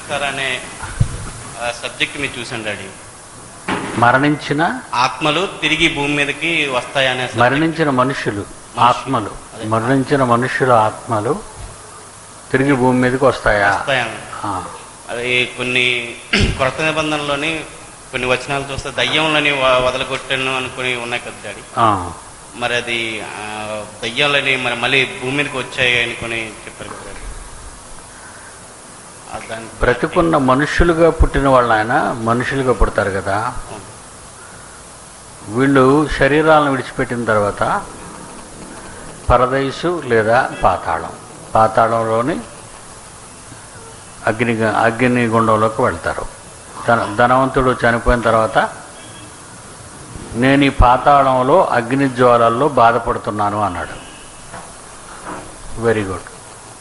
మరణిస్తారనే subject మీరు చూసాను daddy మరణించిన ఆత్మలు తిరిగి భూమి మీదకి వస్తాయనే subject. మరణించిన మనుషులు ఆత్మలు అదే. మరణించిన మనుషుల ఆత్మలు తిరిగి భూమి మీదకి వస్తాయా వస్తాయని ఆ, అది కొన్ని కొత్త నిబంధనలోని కొన్ని వచనాలు చూస్తే దయ్యంలోని వ- వదలగొట్టాను అనుకుని ఉన్నాయి కదా డాడీ ఆ. మరి అది ఆ, దయ్యాలని మరి మళ్ళీ భూమి మీదకి వచ్చాయి అనుకుని చెప్పారు కదా డాడీ. ఆ దాని బ్రతికున్న మనుషులుగా పుట్టిన వాళ్ళు ఆయన మనుషులుగా పుడతారు కదా అవును. వీళ్ళు శరీరాలను విడిచిపెట్టిన తర్వాత పరదైసు లేదా పాతాళం పాతాళంలోని అగ్ని అగ్ని గుండంలోకి వెళ్తారు ధన ధనవంతుడు చనిపోయిన తర్వాత నేను ఈ పాతాళంలో అగ్ని జ్వాలల్లో బాధపడుతున్నాను అన్నాడు వెరీ గుడ్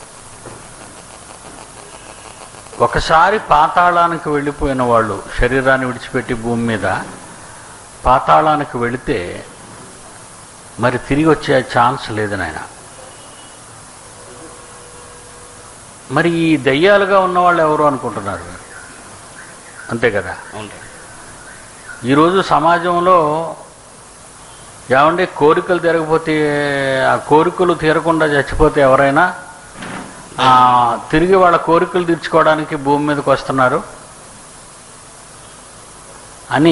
ఒకసారి పాతాళానికి వెళ్ళిపోయిన వాళ్ళు శరీరాన్ని విడిచిపెట్టి భూమి మీద పాతాళానికి వెళితే మరి తిరిగి వచ్చే ఛాన్స్ లేదు నాయన మరి ఈ దయ్యాలుగా ఉన్నవాళ్ళు ఎవరు అనుకుంటున్నారు అంతే కదా అవును డాడీ. ఈరోజు సమాజంలో ఏమంటే కోరికలు తిరగపోతే ఆ కోరికలు తీరకుండా చచ్చిపోతే ఎవరైనా ఆ, తిరిగి వాళ్ళ కోరికలు తీర్చుకోవడానికి భూమి మీదకి వస్తున్నారు అని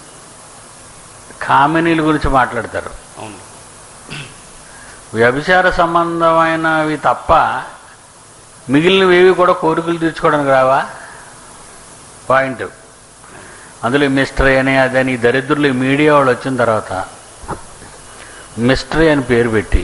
కామినీల గురించి మాట్లాడతారు అవును వ్యభిచార సంబంధమైనవి తప్ప మిగిలినవి ఏవి కూడా కోరికలు తీర్చుకోవడానికి రావా పాయింట్ అందులో ఈ మిస్టరీ అని అదని ఈ దరిద్రులు ఈ మీడియా వాళ్ళు వచ్చిన తర్వాత మిస్టరీ అని పేరు పెట్టి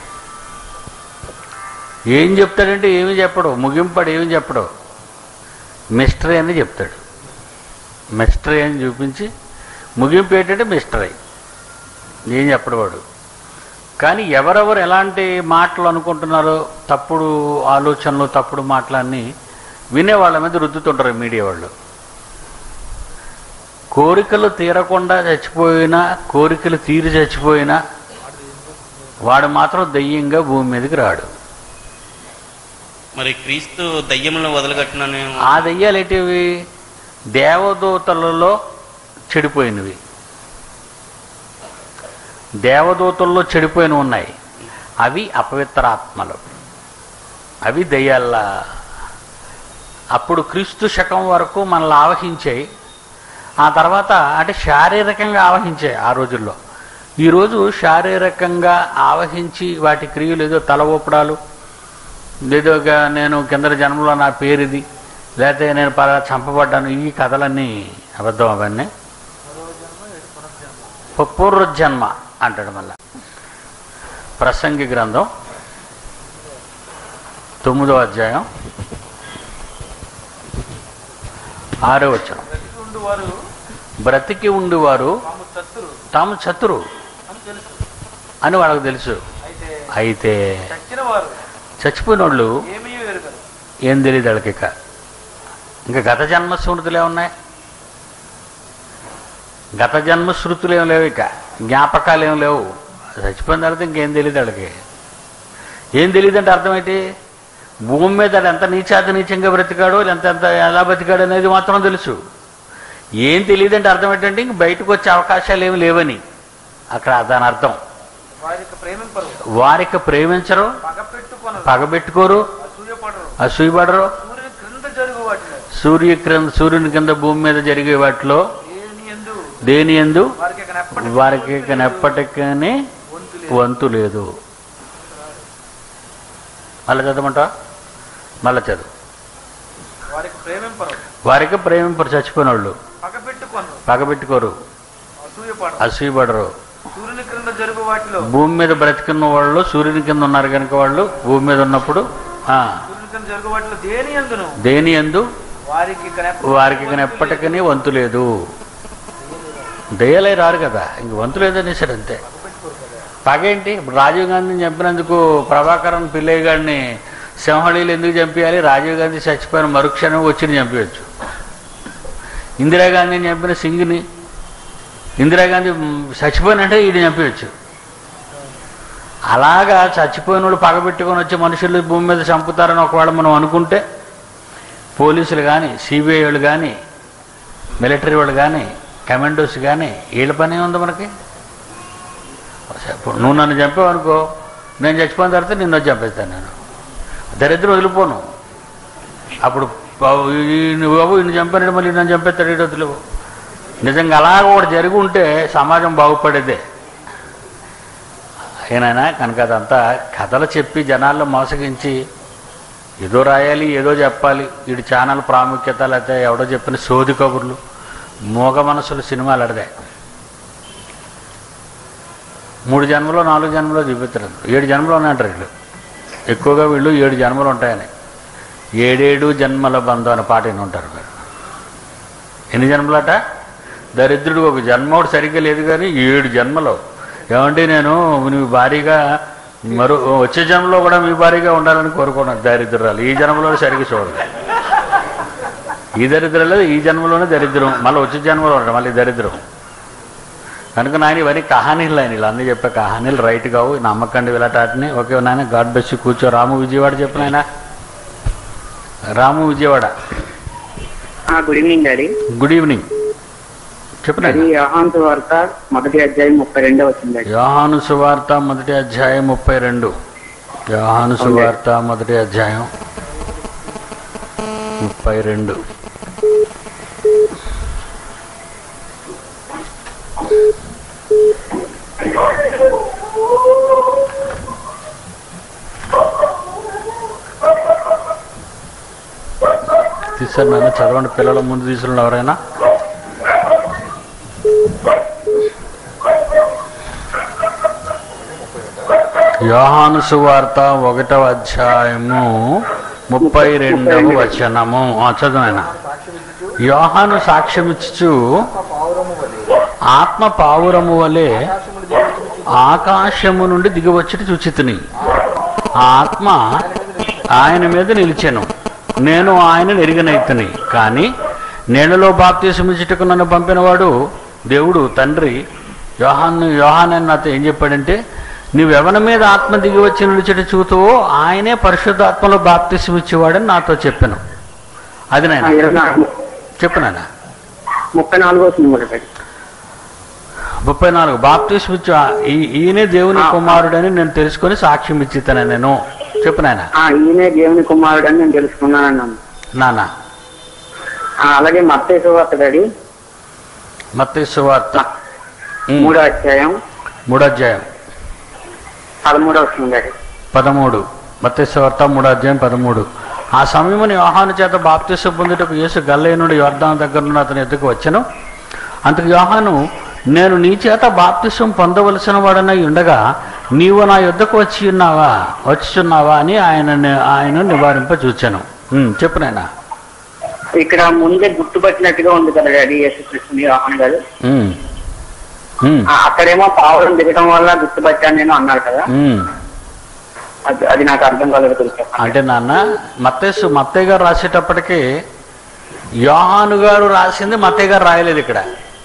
ఏం చెప్తాడంటే ఏమి చెప్పడు ముగింపడు ఏమి చెప్పడు మిస్టరీ అని చెప్తాడు మిస్టరీ అని చూపించి ముగింపు ఏంటంటే మిస్టరీ ఏం చెప్పడు వాడు కానీ ఎవరెవరు ఎలాంటి మాటలు అనుకుంటున్నారో తప్పుడు ఆలోచనలు తప్పుడు మాటలన్నీ వినే వాళ్ళ మీద రుద్దుతుంటారు మీడియా వాళ్ళు కోరికలు తీరకుండా చచ్చిపోయినా కోరికలు తీరి చచ్చిపోయినా వాడు మాత్రం దయ్యంగా భూమి మీదకి రాడు మరి క్రీస్తు దయ్యములను వదలగట్టునని ఆ దయ్యాలు ఏంటివి దేవదూతలలో చెడిపోయినవి దేవదూతల్లో చెడిపోయినవి ఉన్నాయి అవి అపవిత్ర ఆత్మలు అవి దయ్యాల అప్పుడు క్రీస్తు శకం వరకు మనల్ని ఆవహించాయి ఆ తర్వాత అంటే శారీరకంగా ఆవహించాయి ఆ రోజుల్లో ఈరోజు శారీరకంగా ఆవహించి వాటి క్రియలు ఏదో తల ఊపడాలు ఏదో ఒక నేను కింద జన్మలో నా పేరు ఇది లేకపోతే నేను పలా చంపబడ్డాను ఈ కథలన్నీ అబద్ధం అవన్నీ పూర్వజన్మ అంటాడు మళ్ళా ప్రసంగి గ్రంథం తొమ్మిదో అధ్యాయం ఆరో వచ్చం బ్రతికి ఉండువారు బ్రతికి ఉండివారు తాము చతురు తాము చతురు అని తెలుసు అని వాళ్ళకు తెలుసు అయితే అయితే చచ్చిన వారు చచ్చిపోయిన వాళ్ళు ఏమీ ఎరుగరు ఏం తెలియదు వాళ్ళకి ఇక ఇంకా గత జన్మ స్మృతులు ఏమున్నాయి గత జన్మ శృతులు ఏం లేవు ఇక జ్ఞాపకాలు ఏం లేవు చచ్చిపోయిన తర్వాత ఇంకేం తెలియదు వాళ్ళకి ఏం తెలియదు అంటే అర్థం ఏంటి భూమి మీద వాడు ఎంత నీచాతి నీచంగా బ్రతికాడో ఎంత ఎంత ఎలా బ్రతికాడో అనేది మాత్రం తెలుసు ఏం తెలియదు అంటే అర్థం ఏంటంటే ఇంక బయటకు వచ్చే అవకాశాలు ఏమి లేవని అక్కడ దాని అర్థం వారికి ప్రేమింపరు వారికి ప్రేమించరు పగ పెట్టుకొనరు పగబెట్టుకోరు అసూయపడరు అసూయపడరు సూర్యుని క్రింద జరుగు వాటిలో సూర్య క్రింద సూర్యుని కింద భూమి మీద జరిగే వాటిలో దేని ఎందు దేని ఎందు వారికి ఇక నెప్పటి వారికి ఇక నెప్పటికీ వంతు లేదు. వంతు లేదు మళ్ళీ చదవమంటా మళ్ళీ చదువు వారికి ప్రేమింపరు వారికి ప్రేమింపరు చచ్చిపోయిన వాళ్ళు పగ పెట్టుకొనరు పగబెట్టుకోరు అసూయపడరు అసూయపడరు సూర్యుని క్రింద జరుగు వాటిలో భూమి మీద బ్రతికున్న వాళ్ళు సూర్యుని కింద ఉన్నారు కనుక వాళ్ళు భూమి మీద ఉన్నప్పుడు ఆ, సూర్యుని కింద జరుగు వాటిలో దేని ఎందును దేని ఎందు వారికి ఇక నెప్ప- వారికి ఇక ఎప్పటికీ వంతు లేదు దయ్యాలై రారు కదా ఇంక వంతు లేదనేసాడు అంతే పగేంటి ఇప్పుడు రాజీవ్ గాంధీని చంపినందుకు ప్రభాకరన్ పిల్లయ్య గారిని సింహళీలు ఎందుకు చంపించాలి రాజీవ్ గాంధీ చచ్చిపోయిన మరుక్షణం వచ్చి చంపించచ్చు ఇందిరాగాంధీని చంపిన సింగ్ని ఇందిరాగాంధీ చచ్చిపోయినంటే ఈయన చంపించచ్చు అలాగా చచ్చిపోయిన వాళ్ళు పగబెట్టుకొని వచ్చి మనుషులు భూమి మీద చంపుతారని ఒకవేళ మనం అనుకుంటే పోలీసులు కానీ సిబిఐ వాళ్ళు కానీ మిలిటరీ వాళ్ళు కానీ కమాండోస్ కానీ వీళ్ళ పని ఉంది మనకి ఇప్పుడు నువ్వు నన్ను చంపావు అనుకో నేను చచ్చిపోయిన తర్వాత నిన్ను వచ్చి చంపేస్తాను నేను దరిద్రం వదిలిపోను అప్పుడు బాబు ఈ- నువ్వు బాబు ఇన్ని చంపాడు మళ్ళీ నన్ను చంపేస్తాడు ఇటు వదిలేవు నిజంగా అలా ఒకటి జరిగి ఉంటే సమాజం బాగుపడేదే ఏనాయనా కనుక అదంతా కథలు చెప్పి జనాల్లో మోసగించి ఏదో రాయాలి ఏదో చెప్పాలి వీడి ఛానల్ ప్రాముఖ్యత లేకపోతే ఎవడో చెప్పిన సోది కబుర్లు మోగ మనసులు సినిమాలు అడదే మూడు జన్మలో నాలుగు జన్మలో చూపిస్తారు ఏడు జన్మలు ఉన్నాయంటారు వీళ్ళు ఎక్కువగా వీళ్ళు ఏడు జన్మలు ఉంటాయని ఏడేడు జన్మల బంధం అనే పాట విని ఉంటారు మీరు ఎన్ని జన్మలట దరిద్రుడు ఒక జన్మ ఒకటి సరిగ్గా లేదు కానీ ఏడు జన్మలు ఏమంటే నేను నీ భారీగా మరో వచ్చే జన్మలో కూడా మీ భారీగా ఉండాలని కోరుకున్నాను దరిద్రాలు ఈ జన్మలో సరిగ్గా చూడలేదు ఈ దరిద్రం లేదు ఈ జన్మలోనే దరిద్రం మళ్ళీ వచ్చే జన్మలో ఉండడం మళ్ళీ దరిద్రం కనుక నాయన ఇవన్నీ కహానీలు ఆయన ఇలా అన్నీ చెప్పే కహానీలు రైట్ కావు నమ్మకండి వీళ్ళటాటిని ఓకే నాయన గాడ్ బెస్ కూర్చో రాము విజయవాడ చెప్పిన ఆయన Ramu Vijayawada good evening daddy good evening చెప్పిన అది యోహాన్స్ వార్త మొదటి అధ్యాయం ముప్పై రెండో వచ్చింది డాడీ యోహాను సువార్త మొదటి అధ్యాయం ముప్పై రెండు యోహాను సువార్త మొదటి అధ్యాయం ముప్పై రెండు తీసారు నన్ను చదవండి పిల్లల ముందు తీసుకున్న ఎవరైనా యోహాను సువార్త ఒకటవ అధ్యాయము ముప్పై రెండవ వచనము ఆ, చదువు యోహాను సాక్ష్యమిచ్చు పావురము వలె ఆత్మ పావురము వలె ఆకాశమును దేవుడు ఆకాశము నుండి దిగివచ్చటి చూచితిని ఆ ఆత్మ ఆయన మీద నిలిచెను నేను ఆయన ఎరిగినైతుని కానీ నేలలో బాప్తీసమిచ్చుటకు నన్ను పంపినవాడు దేవుడు తండ్రి యోహాను యోహాన్ నాతో ఏం చెప్పాడంటే నువ్వు ఎవరి మీద ఆత్మ దిగి వచ్చి నిలిచెట చూతువో ఆయనే పరిశుద్ధాత్మలో బాప్తీసం ఇచ్చేవాడని నాతో చెప్పాను అది ఆ, నాయన ఇరవై నాలుగు చెప్పు నాయన ముప్పై నాలుగో వచ్చింది కూడా డాడీ ముప్పై నాలుగు బాప్తీసం ఇచ్చు ఈ- ఈయనే దేవుని కుమారుడని నేను తెలుసుకొని సాక్ష్యం ఇచ్చితాను నేను చెప్పు నాయన ఆ, ఈయనే దేవుని కుమారుడు అని నేను తెలుసుకున్నాను అన్నాను నాన్న ఆ, అలాగే మత్తయి వార్త డాడీ మత్తయి సువార్త ఉమ్, మూడో అధ్యాయం మూడో అధ్యాయం పదమూడో వస్తుంది డాడీ పదమూడు మత్తయి సువార్త మూడో అధ్యాయం పదమూడు ఆ సమయముని యోహాను చేత బాప్తీసు పొందుటకు యేసు గల్లయ్యనుడు యోర్దాను దగ్గర నుండి అతని ఎద్దుకు వచ్చెను అంతకు యోహాను నేను నీ చేత బాప్తిసం పొందవలసిన వాడనై ఉండగా నీవు నా యుద్ధకు వచ్చి ఉన్నావా వచ్చుచున్నావా అని ఆయన ఆయన నివారింప చూచాను చెప్పు నాయనా ఇక్కడ ముందే గుర్తుపట్టినట్టుగా ఉంది కదా డాడీ యేసుకృష్ణుని యోహాన్ గారు ఉమ్. ఉమ్. ఆ, అక్కడేమో పావురం దిగడం వల్ల గుర్తుపట్టాను నేను అన్నారు కదా ఉమ్. అది అది నాకు అర్థం కాలేదు కొంచెం చెప్పండి. అంటే నాన్న మత్తేసు మత్తయ్య గారు రాసేటప్పటికి యోహాను గారు రాసింది మత్తయ్య గారు రాయలేదు ఇక్కడ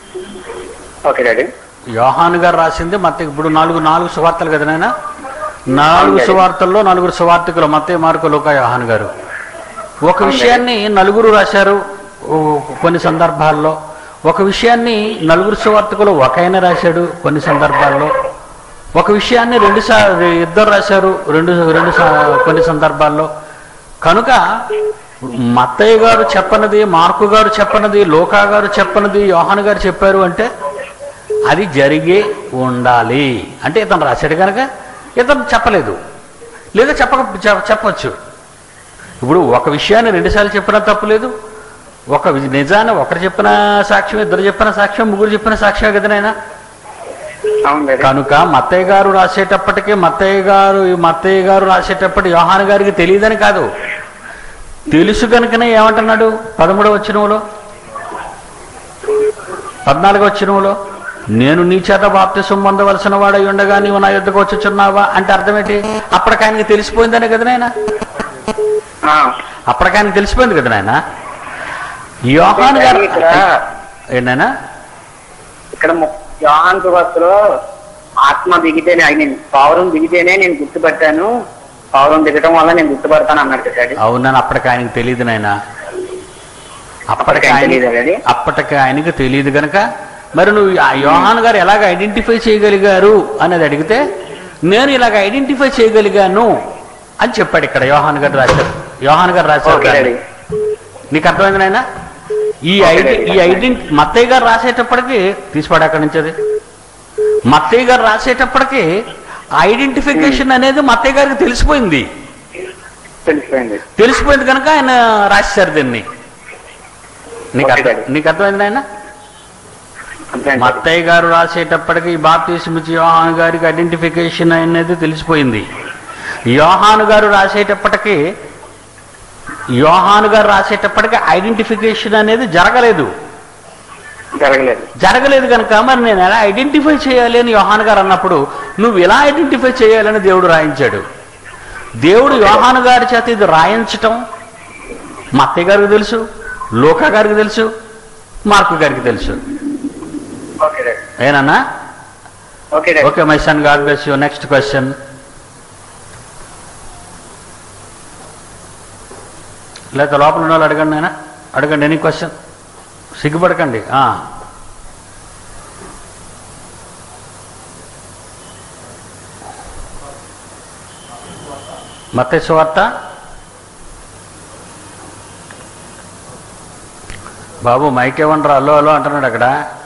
ఓకే డాడీ యోహాను గారు రాసింది మత్త ఇప్పుడు నాలుగు నాలుగు సువార్తలు కదా నాయన నాలుగు అవును. సువార్తల్లో నలుగురు సువార్తికులు మత్తయ్య మార్కు లోక యోహాను గారు ఒక విషయాన్ని నలుగురు రాశారు ఓ, కొన్ని సందర్భాల్లో ఒక విషయాన్ని నలుగురు సువార్తికులు ఒక ఆయన రాశాడు కొన్ని సందర్భాల్లో ఒక విషయాన్ని రెండు సా ఇద్దరు రాశారు రెండు రెండు సా- కొన్ని సందర్భాల్లో కనుక మత్తయ్య గారు చెప్పనది మార్కు గారు చెప్పనది లోకా గారు చెప్పనది యోహాను గారు చెప్పారు అంటే అది జరిగే ఉండాలి అంటే ఇతను రాశాడు కనుక ఇతను చెప్పలేదు లేదా చెప్పక చె- చెప్పొచ్చు ఇప్పుడు ఒక విషయాన్ని రెండుసార్లు చెప్పినా తప్పులేదు ఒక వి- నిజాన్ని ఒకరు చెప్పిన సాక్ష్యం ఇద్దరు చెప్పిన సాక్ష్యం ముగ్గురు చెప్పిన సాక్ష్యం కదా నాయనా అవును డాడీ కనుక మత్తయ్య గారు రాసేటప్పటికి మత్తయ్య గారు ఈ మత్తయ్య గారు రాసేటప్పటి యోహాన్ గారికి తెలియదని కాదు తెలుసు కనుకనే ఏమంటున్నాడు పదమూడవ వచ్చినవులో పద్నాలుగో వచ్చినవులో నేను నీ చేత బాప్తిసం పొందవలసిన వాడై ఉండగా నీవు నా యుద్ధకు వచ్చుచున్నావా అంటే అర్థం ఏంటి అప్పటికి ఆయనకి తెలిసిపోయిందనే కదా నాయన ఆ, అప్పటికి ఆయనకి తెలిసిపోయింది కదా నాయన యోహాన్ గారు ఇక్కడ ఏంటైనా ఇక్కడ ము- యోహాన్ సువార్తలో ఆత్మ దిగితేనే ఆయన పావురం దిగితేనే నేను గుర్తుపట్టాను పావురం దిగటం వల్ల నేను గుర్తుపడతాను అన్నాడు కదా డాడీ అవునని అప్పటికి ఆయనకి తెలియదు నాయన అప్పటికి ఆయన ఆయన తెలియదా అది? అప్పటికి ఆయనకి తెలియదు గనక మరి నువ్వు ఆ యోహాన్ గారు ఎలాగ ఐడెంటిఫై చేయగలిగారు అనేది అడిగితే నేను ఇలాగ ఐడెంటిఫై చేయగలిగాను అని చెప్పాడు ఇక్కడ యోహాన్ గారు రాశారు యోహాన్ గారు రాశారు ఓకే దాన్ని. డాడీ నీకు అర్థమైంది నాయన ఈ ఓకే ఐడి డాడీ. ఈ ఐడెంటి మత్తయ్య గారు రాసేటప్పటికి తీసిపాడు అక్కడి నుంచి అది మత్తయ్య గారు రాసేటప్పటికి ఐడెంటిఫికేషన్ అనేది మత్తయ్య గారికి తెలిసిపోయింది తెలిసిపోయింది తెలిసిపోయింది కనుక ఆయన రాశారు దీన్ని నీకు ఓకే అర్థం డాడీ. నీకు అర్థమైంది నాయన అంతే అండి. మత్తయ్య గారు రాసేటప్పటికి బాప్తీసుమిచ్చి యోహాన్ గారికి ఐడెంటిఫికేషన్ అనేది తెలిసిపోయింది యోహాను గారు రాసేటప్పటికి యోహాను గారు రాసేటప్పటికి ఐడెంటిఫికేషన్ అనేది జరగలేదు జరగలేదు జరగలేదు కనుక మరి నేను ఎలా ఐడెంటిఫై చేయాలి అని యోహాన్ గారు అన్నప్పుడు నువ్వు ఎలా ఐడెంటిఫై చేయాలని దేవుడు రాయించాడు దేవుడు యోహాను గారి చేత ఇది రాయించటం మా అత్తయ్య గారికి తెలుసు లోకా గారికి తెలుసు మార్కు గారికి తెలుసు ఓకే డాడీ ఏనన్నా okay daddy okay my son God bless you next question లేక లోపల ఉన్న వాళ్ళు అడగండి నాయన అడగండి ఎనీ క్వశ్చన్ సిగ్గుపడకండి ఆ. మత్తయి సువార్త బాబు మైక్ ఏమనరా అల్లో అల్లో అంటున్నాడు అక్కడ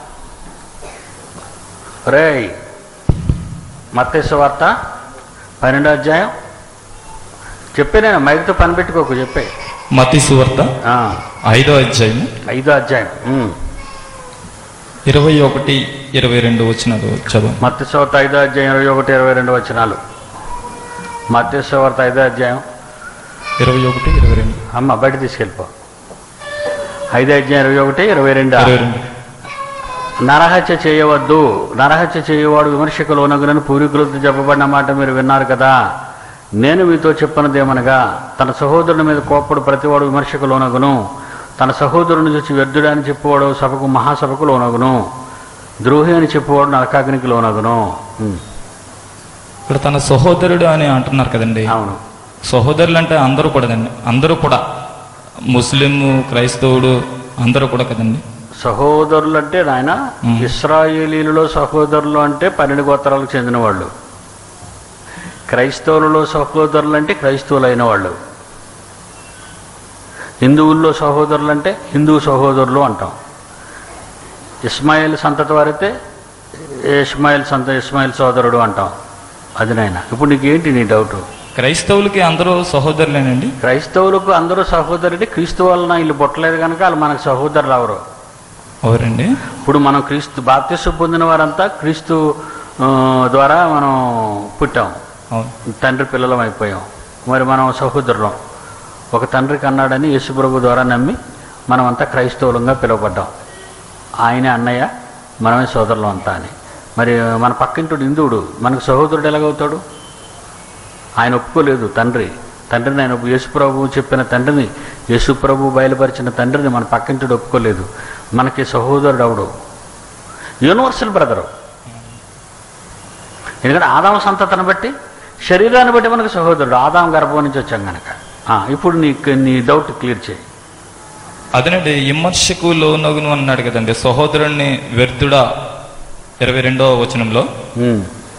రేయ్ మత్తయి సువార్త పన్నెండో అధ్యాయం చెప్పే నేను మైక్తో పని పెట్టుకోకు చెప్పే మతి సువార్త ఆ, ఐదో అధ్యాయం ఐదో అధ్యాయం ఉమ్. ఇరవై ఒకటి ఇరవై రెండు వచ్చినది చదువు మత్తి సువార్త ఐదో అధ్యాయం ఇరవై ఒకటి ఇరవై రెండు వచనాలు మత్తి సువార్త ఐదో అధ్యాయం ఇరవై ఒకటి ఇరవై రెండు అమ్మ బయట తీసుకెళ్ళిపో ఐదో అధ్యాయం ఇరవై ఒకటి ఇరవై రెండు ఇరవై రెండు నరహత్య చేయవద్దు నరహత్య చేయవాడు విమర్శకు లోనగునని పూర్వీకులతో చెప్పబడిన మాట మీరు విన్నారు కదా నేను మీతో చెప్పినదేమనగా తన సహోదరుని మీద కోపడు ప్రతివాడు విమర్శకు లోనగును తన సహోదరుని చూసి వ్యర్థుడు అని చెప్పువాడు సభకు మహాసభకు లోనగును ద్రోహి అని చెప్పువాడు నరకాగ్నికి లోనగును ఉమ్, ఇక్కడ తన సహోదరుడు అని అంటున్నారు కదండి అవును సహోదరులు అంటే అందరూ కూడాదండి అందరూ కూడా ముస్లిం క్రైస్తవుడు అందరూ కూడా కదండి సహోదరులు అంటే నాయన ఉమ్. ఇస్రాయేలీలలో సహోదరులు అంటే పన్నెండు గోత్రాలకు చెందిన వాళ్ళు క్రైస్తవులలో సహోదరులు అంటే క్రైస్తవులైన వాళ్ళు హిందువుల్లో సహోదరులు అంటే హిందూ సహోదరులు అంటాం ఇస్మాయిల్ సంతతి వారైతే ఇస్మాయిల్ సంత ఇస్మాయిల్ సోదరుడు అంటాం అది నాయన ఇప్పుడు నీకేంటి నీ డౌట్ క్రైస్తవులకి అందరూ సహోదరులేనండి క్రైస్తవులకు అందరూ సహోదరుడి క్రీస్తు వలన వీళ్ళు పుట్టలేదు కనుక వాళ్ళు మనకు సహోదరులు అవరు ఎవరండి ఇప్పుడు మనం క్రీస్తు బాప్తిస్సు పొందిన వారంతా క్రీస్తు ఆ, ద్వారా మనం పుట్టాం అవును తండ్రి పిల్లలం అయిపోయాం మరి మనం సహోదరులం ఒక తండ్రి కన్నాడని యేసుప్రభు ద్వారా నమ్మి మనమంతా క్రైస్తవులంగా పిలువబడ్డాం ఆయనే అన్నయ్య మనమే సోదరులం అంతా అని మరి మన పక్కింటుడు హిందువుడు మనకు సహోదరుడు ఎలాగవుతాడు ఆయన ఒప్పుకోలేదు తండ్రి తండ్రిని ఆయన ఒప్పు- యేసుప్రభు చెప్పిన తండ్రిని యేసుప్రభు బయలుపరిచిన తండ్రిని మన పక్కింటుడు ఒప్పుకోలేదు మనకి సహోదరుడు అవడు యూనివర్సల్ బ్రదరు ఎందుకంటే ఆదాం సంతతిని బట్టి శరీరాన్ని బట్టి మనకు సహోదరుడు ఆదాం గర్భం నుంచి వచ్చాం కనుక ఆ, ఇప్పుడు నీ నీ డౌట్ క్లియర్ చేయి అదేనండి విమర్శకు లోనగును అన్నాడు కదండి సహోదరుణ్ణి వ్యర్థుడా ఇరవై రెండవ వచనంలో ఉమ్,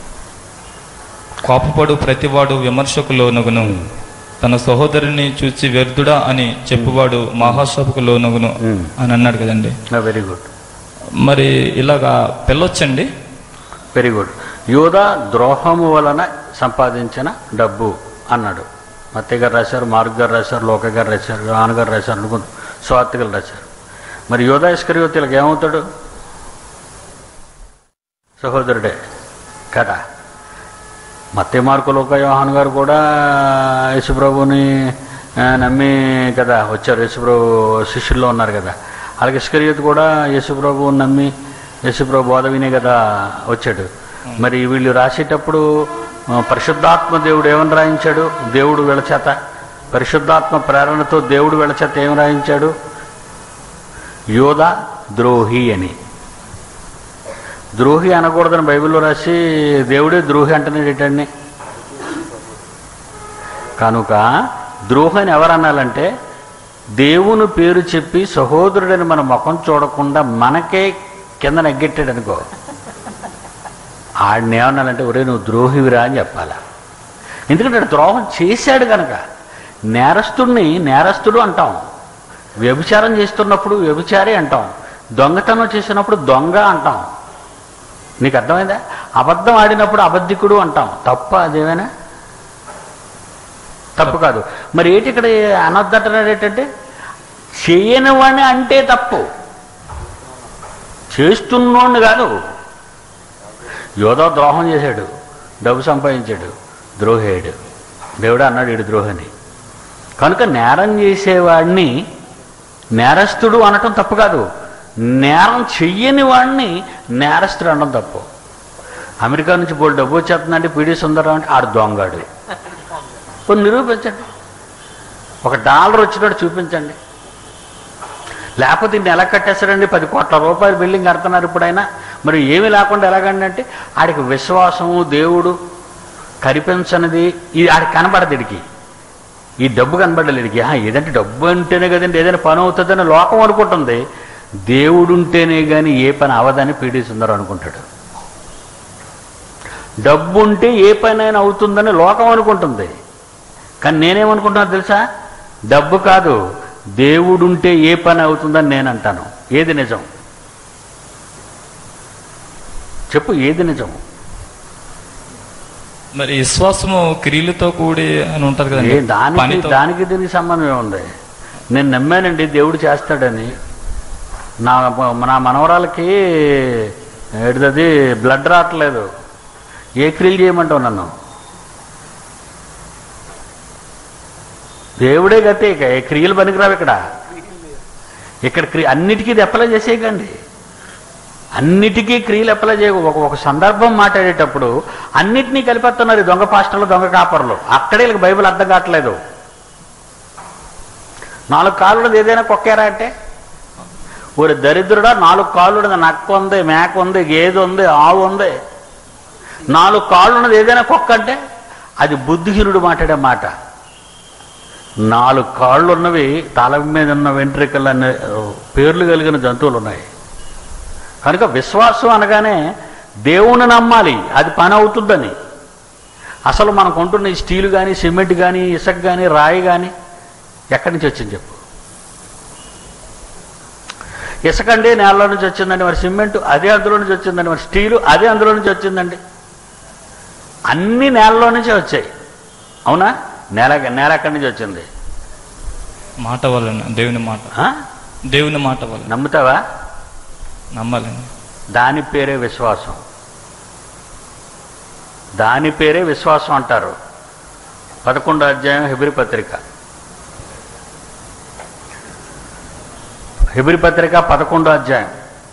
కోపపడు ప్రతివాడు విమర్శకు లోనగును తన సహోదరుని చూచి వ్యర్థుడా అని చెప్పువాడు మహాసభకు లోనగును ఉమ్. అని అన్నాడు కదండి వెరీ గుడ్ మరి ఇలాగా పిల్లొచ్చండి వెరీ గుడ్ యోధ ద్రోహము వలన సంపాదించిన డబ్బు అన్నాడు మత్తయ్య గారు రాశారు మార్గ్ గారు రాశారు లోక గారు రాశారు యోహాన్ గారు రాశారు అనుకుంటు స్వార్థ గారు రాశారు మరి యోధా ఇస్కరియోతులకు ఏమవుతాడు సహోదరుడే కదా మత్తే మార్కు లోక యోహాన్ గారు కూడా యేసుప్రభుని ఆ, నమ్మి కదా వచ్చారు యేసుప్రభు శిష్యుల్లో ఉన్నారు కదా అలాగే ఇస్కరియోత్ కూడా యేసుప్రభుని నమ్మి యేసుప్రభు బోధ వినే కదా వచ్చాడు మరి వీళ్ళు రాసేటప్పుడు ఆ, పరిశుద్ధాత్మ దేవుడు ఏమని రాయించాడు దేవుడు వీళ్ళ చేత పరిశుద్ధాత్మ ప్రేరణతో దేవుడు వీళ్ళ చేత ఏం రాయించాడు యోధ ద్రోహి అని ద్రోహి అనకూడదని బైబిల్లో రాసి దేవుడే ద్రోహి అంటున్నాడు ఏంటండి కనుక ద్రోహి అని ఎవరు అనాలంటే దేవుని పేరు చెప్పి సహోదరుడని మన ముఖం చూడకుండా మనకే కింద నెగ్గెట్టాడు అనుకో ఆడిని ఏమన్నానంటే ఒరే నువ్వు ద్రోహివిరా అని చెప్పాలా ఎందుకంటే ఆడు ద్రోహం చేశాడు కనుక నేరస్తుడిని నేరస్తుడు అంటాం వ్యభిచారం చేస్తున్నప్పుడు వ్యభిచారి అంటాం దొంగతనం చేసినప్పుడు దొంగ అంటాం నీకు అర్థమైందా అబద్ధం ఆడినప్పుడు అబద్ధికుడు అంటాం తప్ప అదేమైనా తప్పు కాదు మరి ఏంటి ఇక్కడ అనొద్దంటున్నాడు ఏంటంటే చేయని వాడిని అంటే తప్పు చేస్తున్నోడిని కాదు యోధో ద్రోహం చేశాడు డబ్బు సంపాదించాడు ద్రోహేయుడు దేవుడు అన్నాడు ఈడు ద్రోహని కనుక నేరం చేసేవాడిని నేరస్తుడు అనటం తప్పు కాదు నేరం చెయ్యని వాడిని నేరస్తుడు అనడం తప్పు అమెరికా నుంచి బోల్ డబ్బు వచ్చేస్తుందంటే పీడి సుందరం అంటే ఆడు దొంగాడు కొన్ని నిరూపించండి ఒక డాలర్ వచ్చినట్టు చూపించండి లేకపోతే ఇన్ని ఎలా కట్టేస్తారండి పది కోట్ల రూపాయలు బిల్డింగ్ కడుతున్నారు ఇప్పుడైనా మరి ఏమీ లేకుండా ఎలాగండి అంటే ఆడికి విశ్వాసము దేవుడు కనిపించనిది ఇది ఆడికి కనబడదు ఇడికి ఈ డబ్బు కనబడలేదు ఇడికి "ఆ, ఏదంటే డబ్బు అంటేనే కదండి ఏదైనా పని అవుతుందని లోకం అనుకుంటుంది దేవుడు ఉంటేనే కానీ ఏ పని అవదని పీడి సుందరం అనుకుంటాడు డబ్బు ఉంటే ఏ పనైనా అవుతుందని లోకం అనుకుంటుంది కానీ నేనేమనుకుంటున్నా తెలుసా డబ్బు కాదు దేవుడుంటే ఏ పని అవుతుందని నేను అంటాను ఏది నిజం చెప్పు ఏది నిజం మరి విశ్వాసము క్రియలతో కూడి అని ఉంటది ఏ కదండి దానికి పనితో దానికి దీనికి సంబంధం ఏముంది నేను నమ్మానండి దేవుడు చేస్తాడని నా నా మనవరాలకి ఏడిదది బ్లడ్ రావట్లేదు ఏ క్రియలు చేయమంటావు నన్ను దేవుడే గతే ఇక ఏ క్రియలు పనికిరావు ఇక్కడ ఇక్కడ క్రియ అన్నిటికీ ఇది అప్లై చేసేయకండి అన్నిటికీ క్రియలు అప్లై చేయ ఒక ఒక సందర్భం మాట్లాడేటప్పుడు అన్నిటినీ కలిపేస్తున్నారు ఈ దొంగ పాస్టర్లు దొంగ కాపర్లు అక్కడే వీళ్ళకి బైబిల్ అర్థం కావట్లేదు నాలుగు కాళ్ళుడు ఏదైనా కొక్కారా అంటే ஒரு దరిద్రుడా నాలుగు కాళ్ళు ఉన్నది నక్క ఉంది మేక ఉంది గేదె ఉంది ఆవు ఉంది నాలుగు కాళ్ళు ఉన్నది ఏదైనా కుక్క అంటే అది బుద్ధిహీనుడు మాట్లాడే మాట నాలుగు కాళ్ళు ఉన్నవి తల మీద ఉన్న వెంట్రికలు అనే ఆ, పేర్లు కలిగిన జంతువులు ఉన్నాయి కనుక విశ్వాసం అనగానే దేవుని నమ్మాలి అది పని అవుతుందని అసలు మనకు ఉంటున్న ఈ స్టీల్ కానీ సిమెంట్ కానీ ఇసుక కానీ రాయి కానీ ఎక్కడి నుంచి వచ్చింది చెప్పు ఇసుక అండి నేలలో నుంచి వచ్చిందండి మరి సిమెంట్ అదే అందులో నుంచి వచ్చిందండి మరి స్టీలు అదే అందులో నుంచి వచ్చిందండి అన్ని నేలలో నుంచే వచ్చాయి అవునా నేల నేల ఎక్కడి నుంచి వచ్చింది మాట వలన దేవుని మాట ఆ? దేవుని మాట వలన నమ్ముతావా నమ్మాలండి దాని పేరే విశ్వాసం దాని పేరే విశ్వాసం అంటారు పదకొండో అధ్యాయం హెబ్రి పత్రిక హెబ్రి పత్రిక పదకొండో అధ్యాయం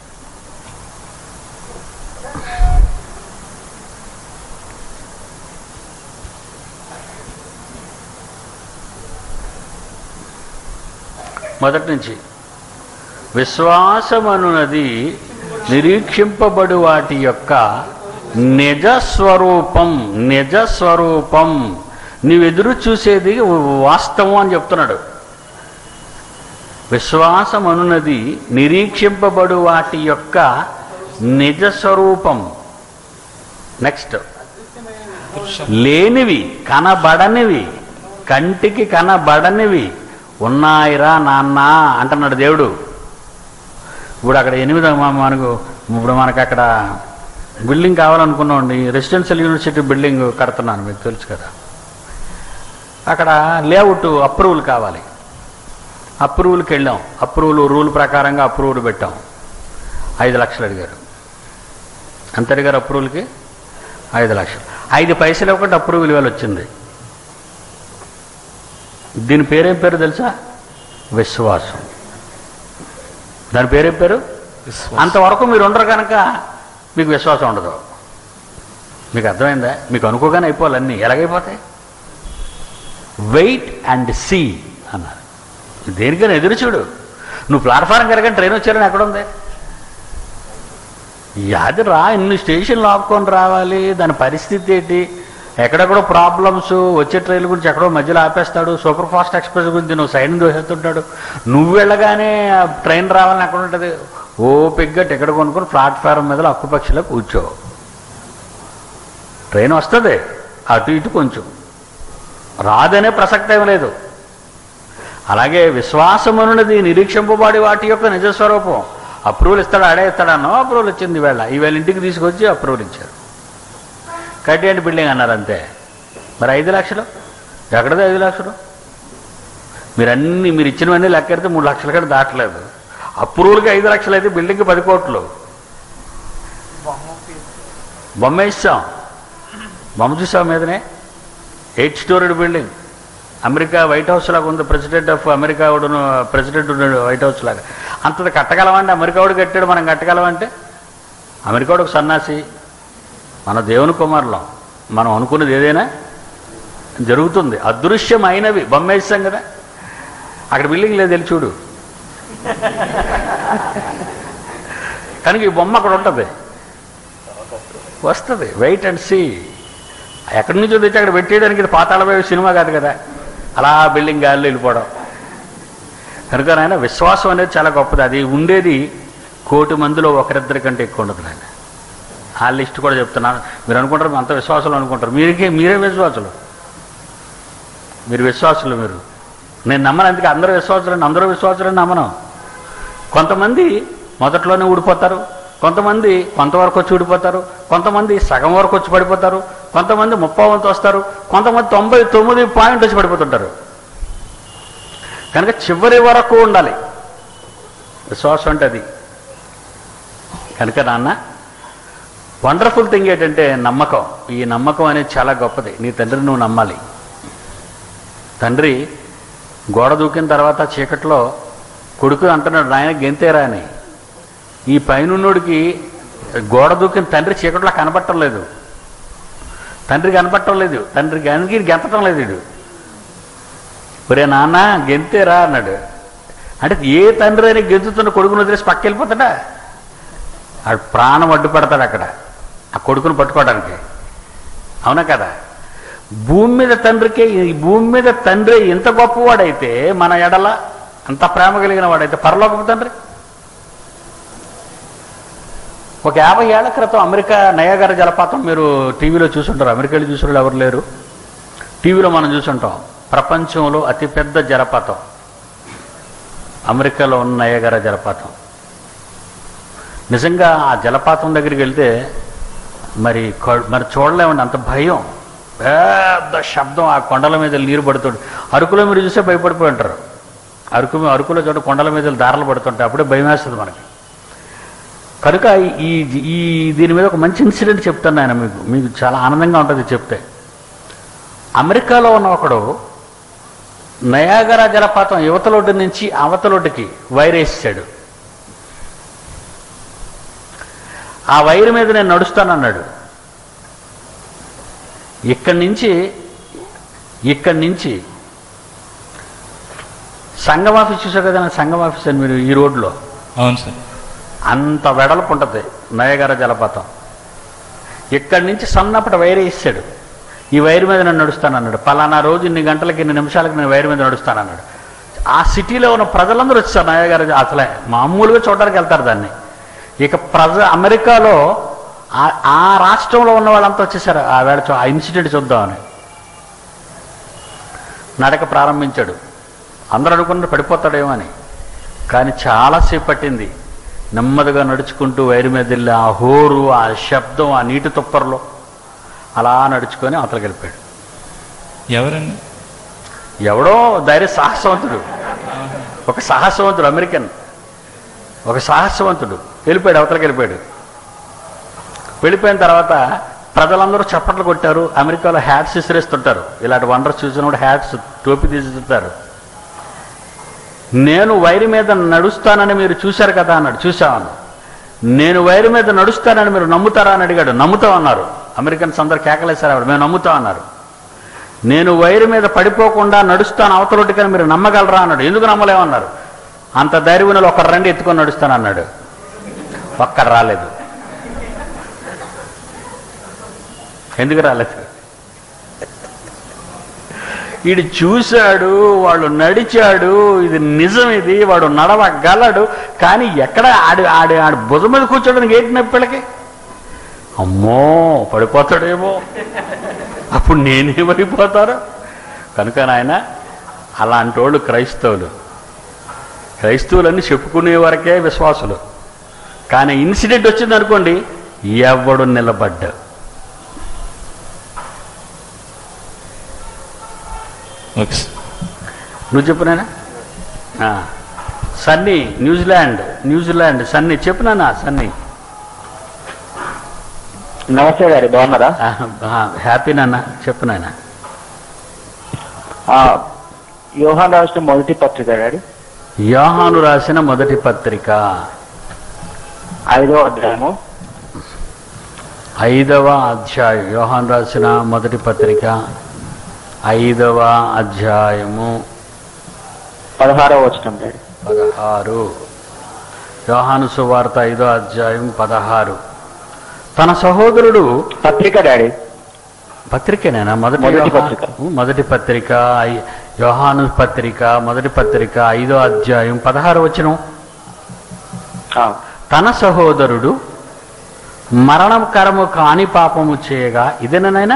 మొదటి నుంచి విశ్వాసమనున్నది నిరీక్షింపబడు వాటి యొక్క నిజ స్వరూపం నిజ స్వరూపం నీవు ఎదురు చూసేది వాస్తవం అని చెప్తున్నాడు విశ్వాసం అనున్నది నిరీక్షింపబడు వాటి యొక్క నిజ స్వరూపం నెక్స్ట్ లేనివి కనబడనివి కంటికి కనబడనివి ఉన్నాయిరా నాన్న అంటున్నాడు దేవుడు ఇప్పుడు అక్కడ ఎనిమిది మ- మనకు ఇప్పుడు మనకు అక్కడ బిల్డింగ్ కావాలనుకున్నామండి రెసిడెన్షియల్ యూనివర్సిటీ బిల్డింగ్ కడుతున్నాను మీకు తెలుసు కదా అక్కడ లేఅవుట్ అప్రూవల్ కావాలి అప్రూవల్కి వెళ్ళాం అప్రూవల్ రూల్ ప్రకారంగా అప్రూవల్ పెట్టాం ఐదు లక్షలు అడిగారు ఎంత అడిగారు అప్రూవల్కి ఐదు లక్షలు ఐదు పైసలు ఇవ్వకుండా అప్రూవల్ ఇవాళ వచ్చింది దీని పేరేం పేరు తెలుసా విశ్వాసం దాని పేరేం పేరు విశ్వాసం అంతవరకు మీరు ఉండరు కనుక మీకు విశ్వాసం ఉండదు మీకు అర్థమైందా మీకు అనుకోగానే అయిపోవాలి అన్నీ ఎలాగైపోతాయి వెయిట్ అండ్ సీ అన్నారు దేనికైనా ఎదురు చూడు నువ్వు ప్లాట్ఫారం కనుక ట్రైన్ వచ్చారని ఎక్కడుంది యాది రా ఇన్ని స్టేషన్లు ఆపుకొని రావాలి దాని పరిస్థితి ఏంటి ఎక్కడెక్కడో ప్రాబ్లమ్స్ వచ్చే ట్రైన్ గురించి ఎక్కడో మధ్యలో ఆపేస్తాడు సూపర్ ఫాస్ట్ ఎక్స్ప్రెస్ గురించి నువ్వు సైడ్ దోసేస్తుంటాడు నువ్వు వెళ్ళగానే ఆ ట్రైన్ రావాలని ఎక్కడ ఉంటుంది ఓపిగ్గా టికెట్ కొనుక్కొని ప్లాట్ఫారం మీద అక్కుపక్షిలో కూర్చో ట్రైన్ వస్తుంది అటు ఇటు కొంచెం రాదనే ప్రసక్తి ఏం లేదు అలాగే విశ్వాసం అనున్నది నిరీక్షింపబడి వాటి యొక్క నిజస్వరూపం అప్రూవల్ ఇస్తాడు ఆడే ఇస్తాడన్నో అప్రూవల్ వచ్చింది ఈవేళ ఈవేళ ఇంటికి తీసుకొచ్చి అప్రూవల్ ఇచ్చారు కట్టేయండి బిల్డింగ్ అన్నారు అంతే మరి ఐదు లక్షలు ఎక్కడది ఐదు లక్షలు మీరు అన్ని మీరు ఇచ్చినవన్నీ లెక్కెడితే మూడు లక్షల కంటే దాటలేదు అప్రూవల్కి ఐదు లక్షలు అయితే బిల్డింగ్కి పది కోట్లు బొమ్మ ఇస్తాం బొమ్మ చూసాం మీదనే eight storied building America White House లాగా ఉంది ప్రెసిడెంట్ ఆఫ్ అమెరికా వాడును ప్రెసిడెంట్ ఉన్నాడు వైట్ హౌస్ లాగా అంతది కట్టగలమంటే అమెరికా వాడు కట్టాడు మనం కట్టగలమంటే అమెరికా వాడు ఒక సన్నాసి మన దేవుని కుమారులం మనం అనుకున్నది ఏదైనా జరుగుతుంది అదృశ్యమైనవి బొమ్మ వేస్తాం కదా అక్కడ బిల్డింగ్ లేదు వెళ్ళి చూడు కనుక ఈ బొమ్మ అక్కడ ఉంటుంది వస్తుంది వెయిట్ అండ్ సీ ఎక్కడి నుంచో తెచ్చి అక్కడ పెట్టేయడానికి ఇది పాతాళమయ సినిమా కాదు కదా అలా బిల్డింగ్ గాల్లో వెళ్ళిపోవడం కనుక నాయన విశ్వాసం అనేది చాలా గొప్పది అది ఉండేది కోటి మందిలో ఒకరిద్దరి కంటే ఎక్కువ ఉండదు నాయన ఆ లిస్ట్ కూడా చెప్తున్నాను మీరు అనుకుంటారు అంత విశ్వాసులు అనుకుంటారు మీరే మీరే విశ్వాసులు మీరు విశ్వాసులు మీరు నేను నమ్మను అందుకే అందరూ విశ్వాసులని అందరూ విశ్వాసులని నమ్మను కొంతమంది మొదట్లోనే ఊడిపోతారు కొంతమంది కొంతవరకు వచ్చి ఊడిపోతారు కొంతమంది సగం వరకు వచ్చి పడిపోతారు కొంతమంది ముప్పై వంతు వస్తారు కొంతమంది తొంభై తొమ్మిది పాయింట్ వచ్చి పడిపోతుంటారు కనుక చివరి వరకు ఉండాలి విశ్వాసం అంటే అది కనుక నాన్న వండర్ఫుల్ థింగ్ ఏంటంటే నమ్మకం ఈ నమ్మకం అనేది చాలా గొప్పది నీ తండ్రిని నువ్వు నమ్మాలి తండ్రి గోడ దూకిన తర్వాత చీకట్లో కొడుకు అంటున్నాడు నాయన గెంతేరా అని ఈ పైనున్నోడికి గోడ దూకిన తండ్రి చీకట్లో కనపడటం లేదు తండ్రి కనపడటం లేదు తండ్రి గనికి గెంతటం లేదు వీడు ఒరే నాన్న గెంతేరా అన్నాడు అంటే ఏ తండ్రి అయినా గెంతుతున్న కొడుకును వదిలేసి పక్క వెళ్ళిపోతాడా ఆడు ప్రాణం అడ్డు పెడతాడు అక్కడ ఆ కొడుకును పట్టుకోవడానికి అవునా కదా భూమి మీద తండ్రికే ఈ భూమి మీద తండ్రి ఎంత గొప్పవాడైతే మన ఎడల అంత ప్రేమ కలిగిన వాడైతే పరలోకపు తండ్రి ఒక యాభై ఏళ్ల క్రితం అమెరికా నయాగర జలపాతం మీరు టీవీలో చూసుంటారు అమెరికాలో చూసిన ఎవరు లేరు టీవీలో మనం చూసుంటాం ప్రపంచంలో అతిపెద్ద జలపాతం అమెరికాలో ఉన్న నయాగర జలపాతం నిజంగా ఆ జలపాతం దగ్గరికి వెళ్తే మరి కొ- మరి చూడలేమండి అంత భయం పెద్ద శబ్దం ఆ కొండల మీద నీరు పడుతుంది అరకులో మీరు చూస్తే భయపడిపోయి ఉంటారు అరకు అరకులో చోట కొండల మీద దారలు పడుతుంటాయి అప్పుడే భయం వేస్తుంది మనకి కనుక ఈ ఈ దీని మీద ఒక మంచి ఇన్సిడెంట్ చెప్తాను ఆయన మీకు మీకు చాలా ఆనందంగా ఉంటుంది చెప్తే అమెరికాలో ఉన్న ఒకడు నయాగరా జలపాతం యువతలోటి నుంచి అవతలోటికి వైరేసాడు ఆ వైరు మీద నేను నడుస్తానన్నాడు ఇక్కడి నుంచి ఇక్కడి నుంచి సంగం ఆఫీస్ చూసారు కదా సంగం ఆఫీస్ అని మీరు ఈ రోడ్లో అవును సార్ అంత వెడల్పు ఉంటుంది నయగర జలపాతం ఇక్కడి నుంచి సన్నపటి వైర్ ఇస్తాడు ఈ వైర్ మీద నేను నడుస్తానన్నాడు పలానా రోజు ఇన్ని గంటలకి ఇన్ని నిమిషాలకి నేను వైర్ మీద నడుస్తానన్నాడు ఆ సిటీలో ఉన్న ప్రజలందరూ వచ్చారు నయగర జ- అసలే మామూలుగా చూడడానికి వెళ్తారు దాన్ని ఇక ప్రజ అమెరికాలో ఆ- ఆ రాష్ట్రంలో ఉన్న వాళ్ళంతా వచ్చేసారు ఆ వేళ చూ- ఆ ఇన్సిడెంట్ చూద్దామని నడక ప్రారంభించాడు అందరూ అనుకున్నారు పడిపోతాడేమో అని కానీ చాలాసేపు పట్టింది నెమ్మదిగా నడుచుకుంటూ వైరు మీద వెళ్ళి ఆ హోరు ఆ శబ్దం ఆ నీటి తుప్పర్లో అలా నడుచుకొని అవతలకి వెళ్ళిపోయాడు ఎవరండి ఎవడో ధైర్య సాహసవంతుడు ఒక సాహసవంతుడు అమెరికన్ ఒక సాహసవంతుడు వెళ్ళిపోయాడు అవతలకి వెళ్ళిపోయాడు వెళ్ళిపోయిన తర్వాత ప్రజలందరూ చప్పట్లు కొట్టారు అమెరికాలో హ్యాట్స్ విసిరేస్తుంటారు ఇలాంటి వండర్స్ చూసినప్పుడు హ్యాట్స్ టోపీ తీస్తుంటారు నేను వైరు మీద నడుస్తానని మీరు చూశారు కదా అన్నాడు చూసామన్నా నేను వైరు మీద నడుస్తానని మీరు నమ్ముతారా అని అడిగాడు నమ్ముతామన్నారు అమెరికన్స్ అందరు కేకలేశారు ఆవిడ మేము నమ్ముతామన్నారు నేను వైరు మీద పడిపోకుండా నడుస్తాను అవతలొట్టుకని మీరు నమ్మగలరా అన్నాడు ఎందుకు నమ్మలేమన్నారు అంత ధైర్యం ఒకరు రండి ఎత్తుకొని నడుస్తాను అన్నాడు ఒక్కడు రాలేదు ఎందుకు రాలేదు వీడు చూశాడు వాళ్ళు నడిచాడు ఇది నిజం ఇది వాడు నడవగలడు కానీ ఎక్కడ ఆడి ఆడి ఆడి భుజం మీద కూర్చోడానికి ఏంటి నొప్పిళ్ళకి అమ్మో పడిపోతాడేమో అప్పుడు నేనేమైపోతారు కనుక నాయన అలాంటి వాళ్ళు క్రైస్తవులు క్రైస్తవులన్నీ చెప్పుకునే వరకే విశ్వాసులు కానీ ఇన్సిడెంట్ వచ్చింది అనుకోండి ఎవడు నిలబడ్డా ఓకే సార్. నువ్వు చెప్పు నాయనా ఆ, సన్నీ న్యూజిలాండ్ న్యూజిలాండ్ సన్నీ చెప్పు నాన్న సన్నీ నమస్తే గారు బాగున్నారా ఆ, ఆ, హ్యాపీ నాన్న చెప్పు నాయన ఆ, యోహాన్ రాసిన మొదటి పత్రిక డాడీ యోహాను రాసిన మొదటి పత్రిక ఐదో అధ్యాయము ఐదవ అధ్యాయం యోహాను రాసిన మొదటి పత్రిక ఐదవ అధ్యాయము పదహారవ వచనం డాడీ పదహారు యోహాను సువార్త ఐదో అధ్యాయం పదహారు తన సహోదరుడు పత్రిక డాడీ పత్రికేనేనా మొదటి మొదటి యోహా- పత్రిక. మొదటి పత్రిక ఐ- యోహాను పత్రిక మొదటి పత్రిక ఐదో అధ్యాయం పదహారు వచనం ఆ, తన సహోదరుడు మరణకరము కాని పాపము చేయగా ఇదేనాయన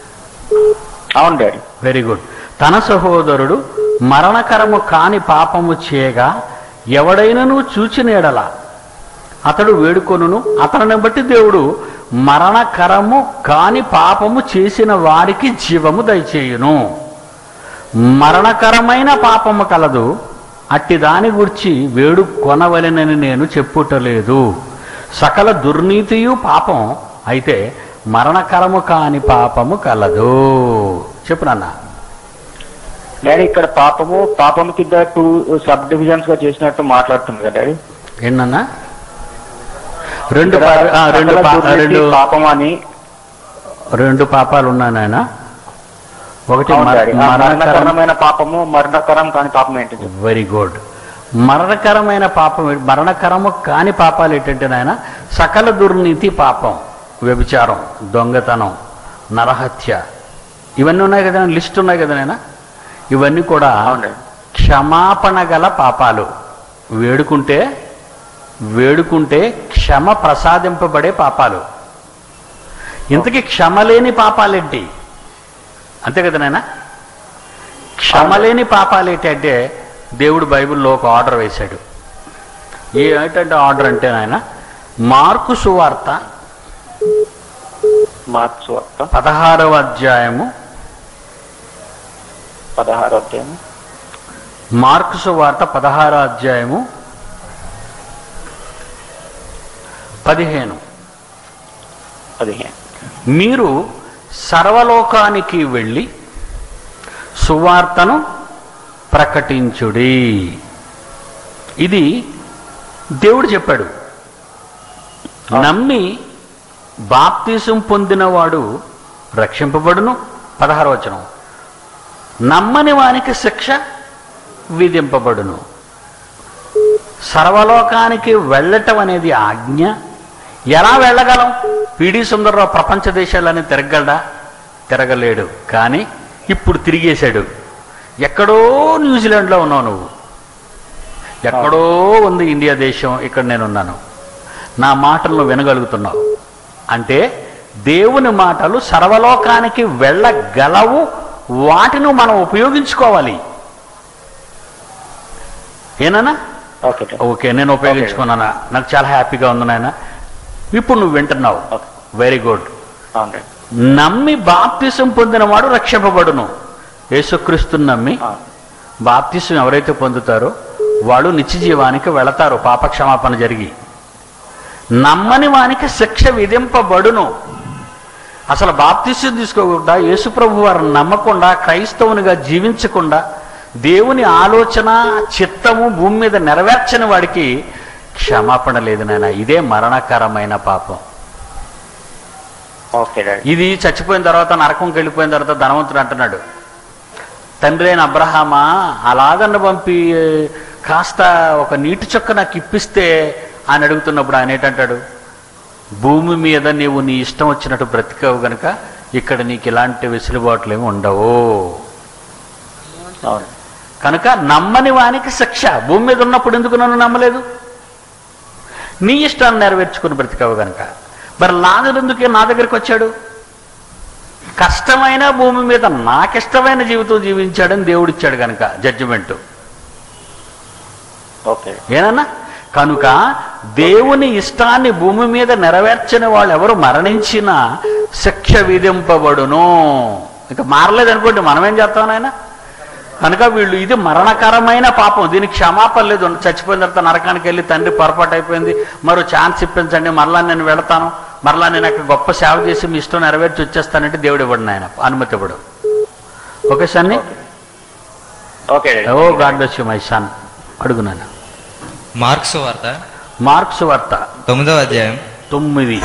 అవును డాడీ వెరీ గుడ్ తన సహోదరుడు మరణకరము కాని పాపము చేయగా ఎవడైనను చూచినేడల అతడు వేడుకొనును అతనిని బట్టి దేవుడు మరణకరము కాని పాపము చేసిన వారికి జీవము దయచేయును మరణకరమైన పాపము కలదు అట్టి దాని గురించి వేడు కొనవలెనని నేను చెప్పుటలేదు సకల దుర్నీతియు పాపం అయితే మరణకరము కాని పాపము కలదు చెప్పు నాన్న డాడీ ఇక్కడ పాపము పాపము కింద టూ సబ్ డివిజన్స్ గా చేసినట్టు మాట్లాడుతుంది కదా డాడీ ఏంటన్నా రెండు ఇక్కడ పా- ఆ, రెండు సకల పా- దుర్నీతి రెండు పాపం అని రెండు పాపాలు ఉన్నాయి నాయన ఒకటి అవును మర- డాడీ ఆ మరణకరం మరణకరమైన పాపము మరణకరం కాని పాపం ఏంటి వెరీ గుడ్ మరణకరమైన పాపం ఏ- మరణకరము కాని పాపాలు ఏంటంటే నాయన సకల దుర్నీతి పాపం వ్యభిచారం దొంగతనం నరహత్య ఇవన్నీ ఉన్నాయి కదా లిస్ట్ ఉన్నాయి కదా నాయన ఇవన్నీ కూడా అవును డాడీ క్షమాపణ గల పాపాలు వేడుకుంటే వేడుకుంటే క్షమ ప్రసాదింపబడే పాపాలు ఇంతకీ క్షమ లేని పాపాలేంటి అంతే కదా నాయన క్షమ లేని పాపాలు ఏంటంటే దేవుడు బైబిల్లో ఒక ఆర్డర్ వేశాడు ఏంటంటే ఆర్డర్ అంటే నాయన మార్కు సువార్త మార్క్స్ వార్త పదహారవ అధ్యాయము పదహారో అధ్యాయం మార్కు సువార్త పదహారవ అధ్యాయము పదిహేను పదిహేను మీరు సర్వలోకానికి వెళ్ళి సువార్తను ప్రకటించుడి ఇది దేవుడు చెప్పాడు నమ్మి బాప్తీసం పొందినవాడు రక్షింపబడును పదహారు వచనం నమ్మని వానికి శిక్ష విధింపబడును సర్వలోకానికి వెళ్ళటం అనేది ఆజ్ఞ ఎలా వెళ్ళగలం పిడి సుందరరావు ప్రపంచ దేశాలని తిరగలడా తిరగలేడు కానీ ఇప్పుడు తిరిగేశాడు ఎక్కడో న్యూజిలాండ్లో ఉన్నావు నువ్వు ఎక్కడో ఉంది ఇండియా దేశం ఇక్కడ నేనున్నాను నా మాటలు నువ్వు వినగలుగుతున్నావు అంటే దేవుని మాటలు సర్వలోకానికి వెళ్ళగలవు వాటిని మనం ఉపయోగించుకోవాలి ఏనా ఓకే డాడీ ఓకే నేను ఉపయోగించుకున్నానా నాకు చాలా హ్యాపీగా ఉంది నాయన ఇప్పుడు నువ్వు వింటున్నావు ఓకే వెరీ గుడ్ అవును డాడీ నమ్మి బాప్తిసం పొందినవాడు రక్షింపబడును యేసుక్రీస్తుని నమ్మి ఆ, బాప్తిసం ఎవరైతే పొందుతారో వాళ్ళు నిత్య జీవానికి వెళతారు పాపక్షమాపణ జరిగి నమ్మని వానికి శిక్ష విధింపబడును అసలు బాప్తిసం తీసుకోకుండా యేసుప్రభు వారిని నమ్మకుండా క్రైస్తవునిగా జీవించకుండా దేవుని ఆలోచన చిత్తము భూమి మీద నెరవేర్చని వాడికి క్షమాపణ లేదు నాయన ఇదే మరణకరమైన పాపం ఓకే డాడీ ఇది చచ్చిపోయిన తర్వాత నరకంకి వెళ్ళిపోయిన తర్వాత ధనవంతుడు అంటున్నాడు తండ్రి అయిన అబ్రహామా అలాగన్న పంపి కాస్త ఒక నీటి చుక్క నాకు ఇప్పిస్తే అని అడుగుతున్నప్పుడు ఆయన ఏంటంటాడు భూమి మీద నీవు నీ ఇష్టం వచ్చినట్టు బ్రతికావు గనుక ఇక్కడ నీకు ఇలాంటి వెసులుబాట్లు ఏమి ఉండవు అవును కనుక నమ్మని వానికి శిక్ష భూమి మీద ఉన్నప్పుడు ఎందుకు నన్ను నమ్మలేదు నీ ఇష్టాన్ని నెరవేర్చుకుని బ్రతికావు గనక మరి లాజరు ఎందుకే నా దగ్గరికి వచ్చాడు కష్టమైన భూమి మీద నాకిష్టమైన జీవితం జీవించాడని దేవుడిచ్చాడు కనుక జడ్జిమెంటు ఓకే ఏనన్నా కనుక దేవుని ఇష్టాన్ని భూమి మీద నెరవేర్చని వాళ్ళు ఎవరు మరణించినా శిక్ష విధింపబడును ఇంకా మారలేదు అనుకోండి మనం ఏం చేస్తాం నాయన కనుక వీళ్ళు ఇది మరణకరమైన పాపం దీనికి క్షమాపణ లేదు చచ్చిపోయిన తర్వాత నరకానికి వెళ్ళి తండ్రి పొరపాటు అయిపోయింది మరో ఛాన్స్ ఇప్పించండి మరలా నేను వెళతాను మరలా నేను అక్కడ గొప్ప సేవ చేసి మీ ఇష్టం నెరవేర్చి వచ్చేస్తానంటే దేవుడు ఇవ్వడు నాయన అనుమతి ఇవ్వడు ఓకే సన్ని okay daddy. Oh God bless you my son అడుగు నాన్న మార్క్స్ వార్త మార్క్స్ వార్త తొమ్మిదవ అధ్యాయం తొమ్మిది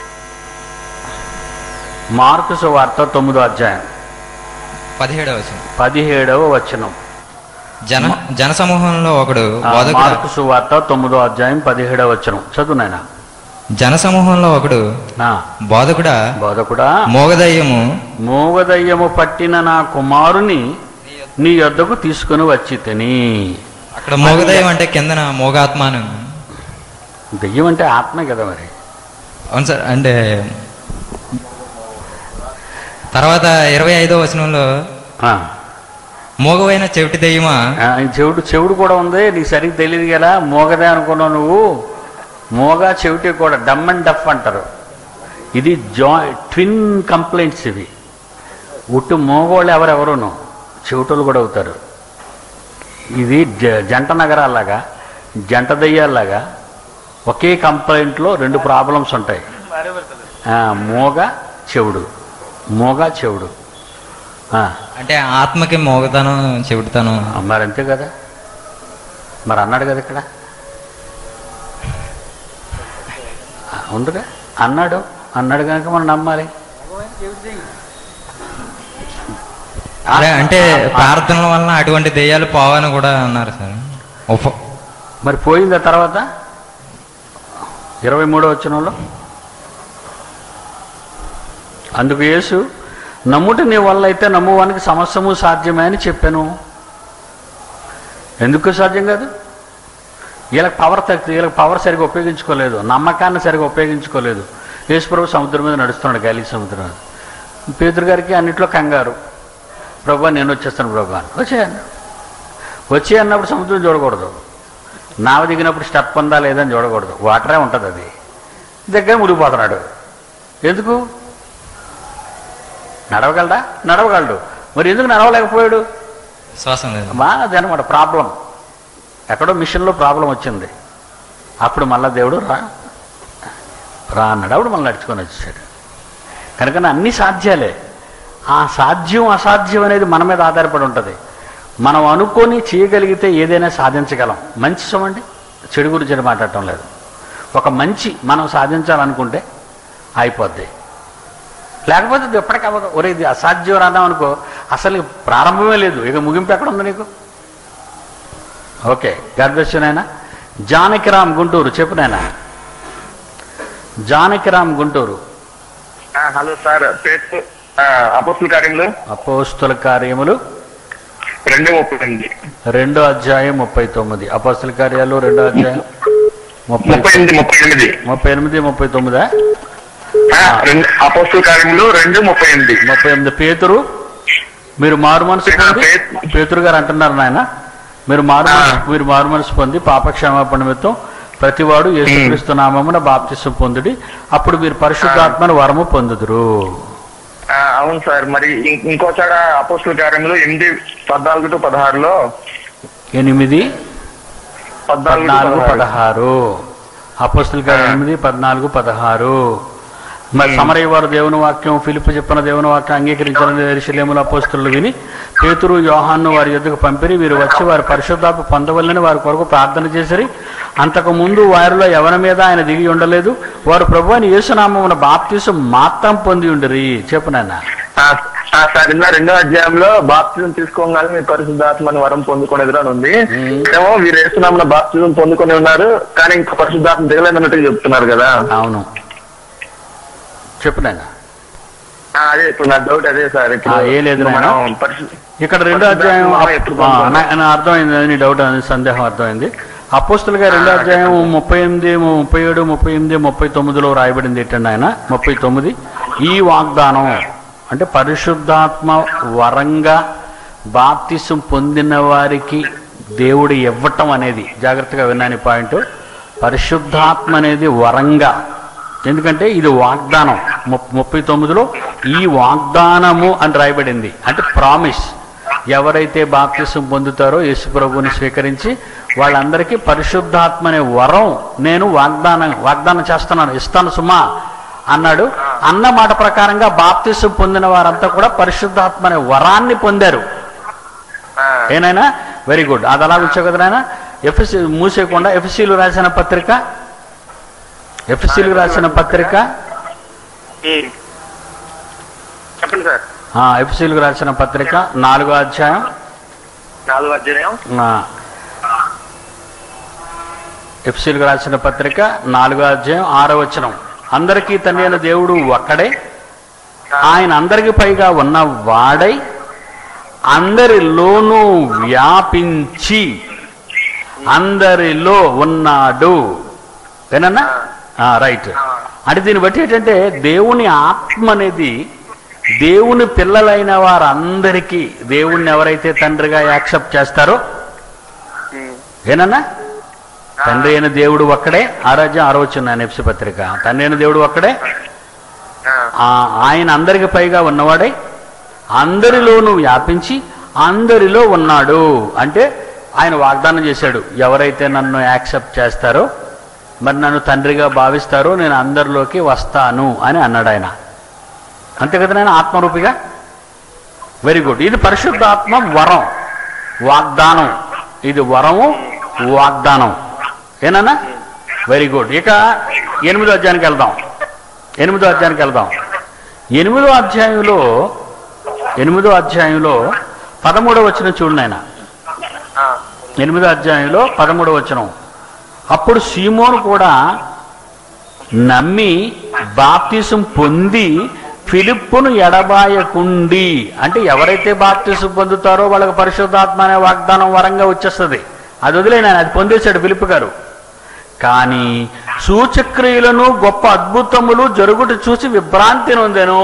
మార్కుసు వార్త తొమ్మిదో అధ్యాయం పదిహేడవ వచనం పదిహేడవ వచనం జన జనసమూహంలో ఒకడు ఆ, బోధకుడు మార్కుసు వార్త తొమ్మిదో అధ్యాయం పదిహేడవ వచనం చదువు నాయన జనసమూహంలో ఒకడు నా బోధకుడా బోధకుడా మోగదయ్యము మూగదయ్యము పట్టిన నా కుమారుని నీ యొద్దకు తీసుకుని వచ్చి తిని అక్కడ మోగదయ్యం అంటే కిందన మోగాత్మ అని ఉంది. దెయ్యం అంటే ఆత్మే కదా మరి అవును సార్ అంటే తర్వాత ఇరవై ఐదో వచనంలో ఆ, మోగవైన చెవిటి దెయ్యమా ఆ, ఈ చెవుడు చెవుడు కూడా ఉంది నీకు సరిగ్గా తెలియదు కదా మోగదే అనుకున్నావు నువ్వు మోగా చెవిటి కూడా డమ్ అండ్ డఫ్ అంటారు ఇది జా ట్విన్ కంప్లైంట్స్ ఇవి ఉట్టు మోగోళ్ళు ఎవరెవరును చెవిటోళ్ళు కూడా అవుతారు ఇది జ- జంట నగరాల్లాగా జంట దయ్యాల్లాగా ఒకే కంప్లైంట్లో రెండు ప్రాబ్లమ్స్ ఉంటాయి ఆ, మోగ చెవుడు మోగ చెవుడు ఆ, అంటే ఆత్మకి మోగతనం చెవిటితనం ఆ, మరి అంతే కదా మరి అన్నాడు కదా ఇక్కడ ఆ, ఉందిగా అన్నాడు అన్నాడు కనుక మనం నమ్మాలి అదే అంటే ప్రార్థనల వలన అటువంటి దెయ్యాలు పోవని కూడా అన్నారు సార్ ఉప మరి పోయిందా తర్వాత ఇరవై మూడో వచ్చినంలో అందుకు యేసు నమ్ముట నీ వల్ల అయితే నమ్మువానికి సమస్తము సాధ్యమే అని చెప్పాను ఎందుకు సాధ్యం కాదు వీళ్ళకి పవర్ తగ్గి వీళ్ళకి పవర్ సరిగా ఉపయోగించుకోలేదు నమ్మకాన్ని సరిగా ఉపయోగించుకోలేదు యేసుప్రభు సముద్రం మీద నడుస్తున్నాడు గాలి సముద్రం మీద పేదరు గారికి అన్నిట్లో కంగారు ప్రభా నేను వచ్చేస్తాను ప్రభా అని వచ్చేయను వచ్చి అన్నప్పుడు సముద్రం చూడకూడదు నావ దిగినప్పుడు స్టెప్ ఉందా లేదని చూడకూడదు వాటరే ఉంటుంది అది దగ్గర మునిగిపోతున్నాడు ఎందుకు నడవగలడా నడవగలడు మరి ఎందుకు నడవలేకపోయాడు శ్వాసం లేదు మా అదనమాట ప్రాబ్లం ఎక్కడో మిషన్లో ప్రాబ్లం వచ్చింది అప్పుడు మళ్ళా దేవుడు రా రా అన్నాడు అప్పుడు మళ్ళీ నడుచుకొని వచ్చేసాడు కనుక అన్ని సాధ్యాలే ఆ సాధ్యం అసాధ్యం అనేది మన మీద ఆధారపడి ఉంటుంది మనం అనుకొని చేయగలిగితే ఏదైనా సాధించగలం మంచి సమండి చెడు గురించి మాట్లాడటం లేదు ఒక మంచి మనం సాధించాలనుకుంటే అయిపోద్ది లేకపోతే ఇది ఎప్పటికీ అవ్వదు ఒరే ఇది అసాధ్యం రాదాం అనుకో అసలు ప్రారంభమే లేదు ఇక ముగింపు ఎక్కడ ఉంది నీకు ఓకే గర్భశ్వనైనా జానకిరామ్ గుంటూరు చెప్పు నాయనా జానకిరామ్ గుంటూరు ఆ, హలో సార్ పేరు అపోస్తుల కార్యంలో అపోస్తుల కార్యములు రెండు ముప్పై ఎనిమిది రెండో అధ్యాయం ముప్పై తొమ్మిది అపోస్తుల కార్యాలు రెండో అధ్యాయం ముప్పై ముప్పై ఎనిమిది ముప్పై ఎనిమిది ముప్పై ఎనిమిది ముప్పై తొమ్మిదా ఆ, రెండు అపోస్తుల కార్యంలో రెండు ముప్పై ఎనిమిది ముప్పై ఎనిమిది పేతురు మీరు మారు మనసు పొంది పేతు- పేతురు గారు అంటున్నారు నాయన మీరు మారు మనసు- ఆ. మీరు మారు మనసు పొంది పాపక్షమాపణ నిమిత్తం ప్రతివాడు యేసుక్రీస్తు నామమున బాప్తిసం పొందుడి అప్పుడు మీరు పరిశుద్ధాత్మను వరము పొందుదురు ఆ, అవును సార్ మరి ఇం- ఇంకో చాడ అపోస్తుల కార్యంలో ఎనిమిది పద్నాలుగు టు పదహారులో ఎనిమిది పద్నాలుగు to పద్నాలుగు పదహారు. పదహారు అపోస్తుల గారు ఆ. ఎనిమిది పద్నాలుగు పదహారు మరి సమరయ్య వారు దేవుని వాక్యం ఫిలిప్ చెప్పిన దేవుని వాక్యం అంగీకరించిన ఎరుశలేముల అపోస్తులు విని పేతురు యోహాన్ను వారి యొద్దకు పంపిరి వీరు వచ్చి వారి పరిశుద్ధాత్మ పొందవల్లని వారి కొరకు ప్రార్థన చేసిరి అంతకు ముందు వారిలో ఎవరి మీద ఆయన దిగి ఉండలేదు వారు ప్రభు అని యేసునామమున బాప్తీసం మాత్రం పొంది ఉండిరి చెప్పు నాన్న ఆ, ఆ, సార్ ఇందా రెండో అధ్యాయంలో బాప్తిజం తీసుకోగానే మీ పరిశుద్ధాత్మని వరం పొందుకునేది అని ఉంది మ్మ్. ఏమో వీరు వేస్తున్నామన్న బాప్తిజం పొందుకొని ఉన్నారు కానీ ఇంకా పరిశుద్ధాత్మ దిగలేదన్నట్టు చెప్తున్నారు కదా అవును చెప్పు నాన్న ఆ, అదే ఇప్పుడు నా డౌట్ అదే సార్ ఇప్పుడు ఆ, ఏ లేదు నాయన. మనం పరిశు- ఇక్కడ రెండో అధ్యాయం ఆ, నా- నా అర్థమైంది నీ డౌట్ అనేది సందేహం అర్థమైంది అపోస్తులుగా రెండో అధ్యాయం ముప్పై ఎనిమిది ముప్పై ఏడు ముప్పై ఎనిమిది ముప్పై తొమ్మిదిలో రాయబడింది ఏంటండి ఆయన ముప్పై తొమ్మిది ఈ వాగ్దానం అంటే పరిశుద్ధాత్మ వరంగా బాప్తిసం పొందిన వారికి దేవుడు ఇవ్వటం అనేది జాగ్రత్తగా విన్నాను ఈ పాయింట్ పరిశుద్ధాత్మ అనేది వరంగా ఎందుకంటే ఇది వాగ్దానం ముప్- ముప్పై తొమ్మిదిలో ఈ వాగ్దానము అని రాయబడింది అంటే ప్రామిస్ ఎవరైతే బాప్తిసం పొందుతారో యేసు ప్రభువుని స్వీకరించి వాళ్ళందరికీ పరిశుద్ధాత్మ అనే వరం నేను వాగ్దానం వాగ్దానం చేస్తున్నాను ఇస్తాను సుమా అన్నాడు అన్న మాట ప్రకారంగా బాప్తిసం పొందిన వారంతా కూడా పరిశుద్ధాత్మ అనే వరాన్ని పొందారు ఆ, ఏనాయనా వెరీ గుడ్ అది అలా ఉంచావు కదా నాయన ఎఫ్ఎస్సి మూసేయకుండా ఎఫ్ఎస్సీలు రాసిన పత్రిక ఎఫ్ఎస్సీలు రాసిన పత్రిక ఉమ్. చెప్పండి సార్ ఆ, ఎఫ్ఎస్సీలకు రాసిన పత్రిక నాలుగో అధ్యాయం నాలుగు అధ్యాయం ఆ, ఎఫ్ఎస్సీలకు రాసిన పత్రిక నాలుగో అధ్యాయం ఆరో వచనం అందరికీ తండ్రి అయిన దేవుడు ఒక్కడే ఆయన అందరికి పైగా ఉన్న వాడై అందరిలోనూ వ్యాపించి అందరిలో ఉన్నాడు ఏనన్నా రైట్ అంటే దీన్ని బట్టి ఏంటంటే దేవుని ఆత్మ అనేది దేవుని పిల్లలైన వారందరికీ దేవుణ్ణి ఎవరైతే తండ్రిగా యాక్సెప్ట్ చేస్తారో ఏనన్నా తండ్రి అయిన దేవుడు ఒక్కడే ఆరాధ్యం ఆరోచన ఎఫ్సి పత్రిక తండ్రి అయిన దేవుడు ఒక్కడే ఆ, ఆ ఆయన అందరికి పైగా ఉన్నవాడై అందరిలోనూ వ్యాపించి అందరిలో ఉన్నాడు అంటే ఆయన వాగ్దానం చేశాడు ఎవరైతే నన్ను యాక్సెప్ట్ చేస్తారో మరి నన్ను తండ్రిగా భావిస్తారో నేను అందరిలోకి వస్తాను అని అన్నాడు ఆయన అంతే కదా నేను ఆత్మరూపిగా వెరీ గుడ్ ఇది పరిశుద్ధాత్మ వరం వాగ్దానం ఇది వరము వాగ్దానం ఏనన్నా వెరీ గుడ్ ఇక ఎనిమిదో అధ్యాయానికి వెళ్దాం ఎనిమిదో అధ్యాయానికి వెళ్దాం ఎనిమిదో అధ్యాయంలో ఎనిమిదో అధ్యాయంలో పదమూడవ వచ్చిన చూడండి ఆయన ఆ, ఎనిమిదో అధ్యాయంలో పదమూడవ వచనం అప్పుడు సీమోను కూడా నమ్మి బాప్తిసం పొంది ఫిలిప్పును ఎడబాయకుండి అంటే ఎవరైతే బాప్తిసం పొందుతారో వాళ్ళకి పరిశుద్ధాత్మ అనే వాగ్దానం వరంగా వచ్చేస్తుంది అది వదిలేనా అది పొందేశాడు ఫిలిప్ గారు కానీ సూచక్రియలను గొప్ప అద్భుతములు జరుగుట చూసి విభ్రాంతి నొందెను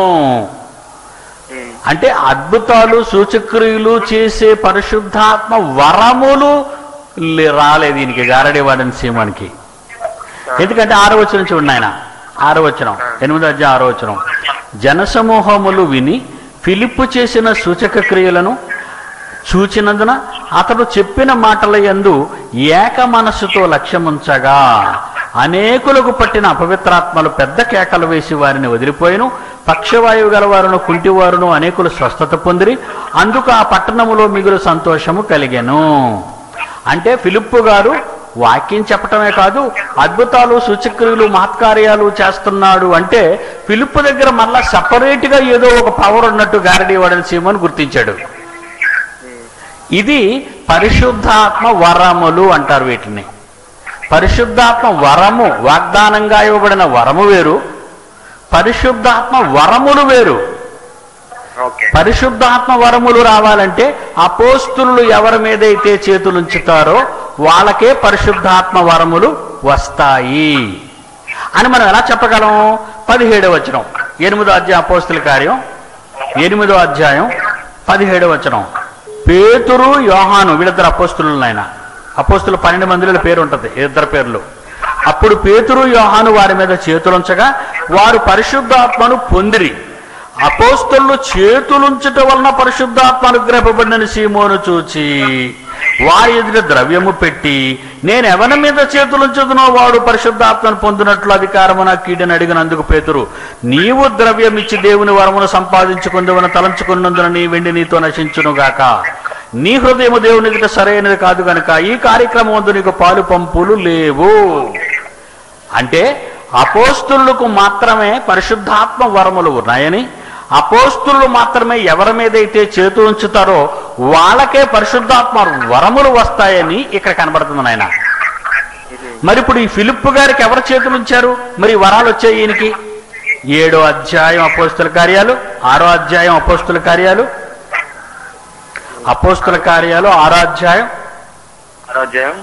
అంటే అద్భుతాలు సూచక్రియలు చేసే పరిశుద్ధాత్మ వరములు లే- రాలేదు దీనికి గారడేవాడని సీమానికి ఎందుకంటే ఆరో వచనం చూడండి ఆయన ఆరో వచనం ఎనిమిదో అధ్యాయం ఆరో వచనం జనసమూహములు విని ఫిలిప్పు చేసిన సూచక క్రియలను చూచినందున అతడు చెప్పిన మాటల యందు ఏక మనస్సుతో లక్ష్యముంచగా అనేకులకు పట్టిన అపవిత్రాత్మలు పెద్ద కేకలు వేసి వారిని వదిలిపోయిను పక్షవాయువు గలవారును కుంటివారును అనేకులు స్వస్థత పొందిరి అందుకు ఆ పట్టణములో మిగులు సంతోషము కలిగెను అంటే ఫిలిప్పు గారు వాక్యం చెప్పటమే కాదు అద్భుతాలు సూచక్రియలు మహత్కార్యాలు చేస్తున్నాడు అంటే ఫిలిప్పు దగ్గర మళ్ళా సపరేట్గా ఏదో ఒక పవర్ ఉన్నట్టు గారడీ వాడని సీమని గుర్తించాడు ఇది పరిశుద్ధాత్మ వరములు అంటారు వీటిని పరిశుద్ధాత్మ వరము వాగ్దానంగా ఇవ్వబడిన వరము వేరు పరిశుద్ధాత్మ వరములు వేరు ఓకే పరిశుద్ధాత్మ వరములు రావాలంటే అపోస్తులు ఎవరి మీదైతే చేతులుంచుతారో వాళ్ళకే పరిశుద్ధాత్మ వరములు వస్తాయి అని మనం ఎలా చెప్పగలం పదిహేడవ వచనం ఎనిమిదో అధ్యాయం అపోస్తుల కార్యం ఎనిమిదో అధ్యాయం పదిహేడవ వచనం పేతురు యోహాను వీళ్ళిద్దరు అపోస్తులు ఆయన అపోస్తులు పన్నెండు మందిలో పేరు ఉంటుంది ఇద్దరు పేర్లు అప్పుడు పేతురు యోహాను వారి మీద చేతులుంచగా వారు పరిశుద్ధాత్మను పొందిరి అపోస్తులు చేతులుంచట వలన పరిశుద్ధాత్మ అనుగ్రహపబడిన సీమోను చూచి వారి ఎదుట ద్రవ్యము పెట్టి నేను ఎవరి మీద చేతులుంచుదునో వాడు పరిశుద్ధాత్మను పొందినట్లు అధికారము నా కీడని అడిగినందుకు పేతురు నీవు ద్రవ్యం ఇచ్చి దేవుని వరమును సంపాదించుకుందువన తలంచుకున్నందున నీ వెండి నీతో నశించునుగాక నీ హృదయము దేవుని ఎదుట సరైనది కాదు గనుక ఈ కార్యక్రమం వద్దు నీకు పాలు పంపులు లేవు అంటే అపోస్తులకు మాత్రమే పరిశుద్ధాత్మ వరములు ఉన్నాయని అపోస్తులు మాత్రమే ఎవరి మీదైతే చేతు ఉంచుతారో వాళ్ళకే పరిశుద్ధాత్మ వరములు వస్తాయని ఇక్కడ కనబడుతుంది నాయన మరి ఇప్పుడు ఈ ఫిలిప్ గారికి ఎవరు చేతులు ఉంచారు మరి ఈ వరాలు వచ్చాయి ఈయనకి ఏడో అధ్యాయం అపోస్తుల కార్యాలు ఆరో అధ్యాయం అపోస్తుల కార్యాలు అపోస్తుల కార్యాలు ఆరో అధ్యాయం ఆరోగ్యం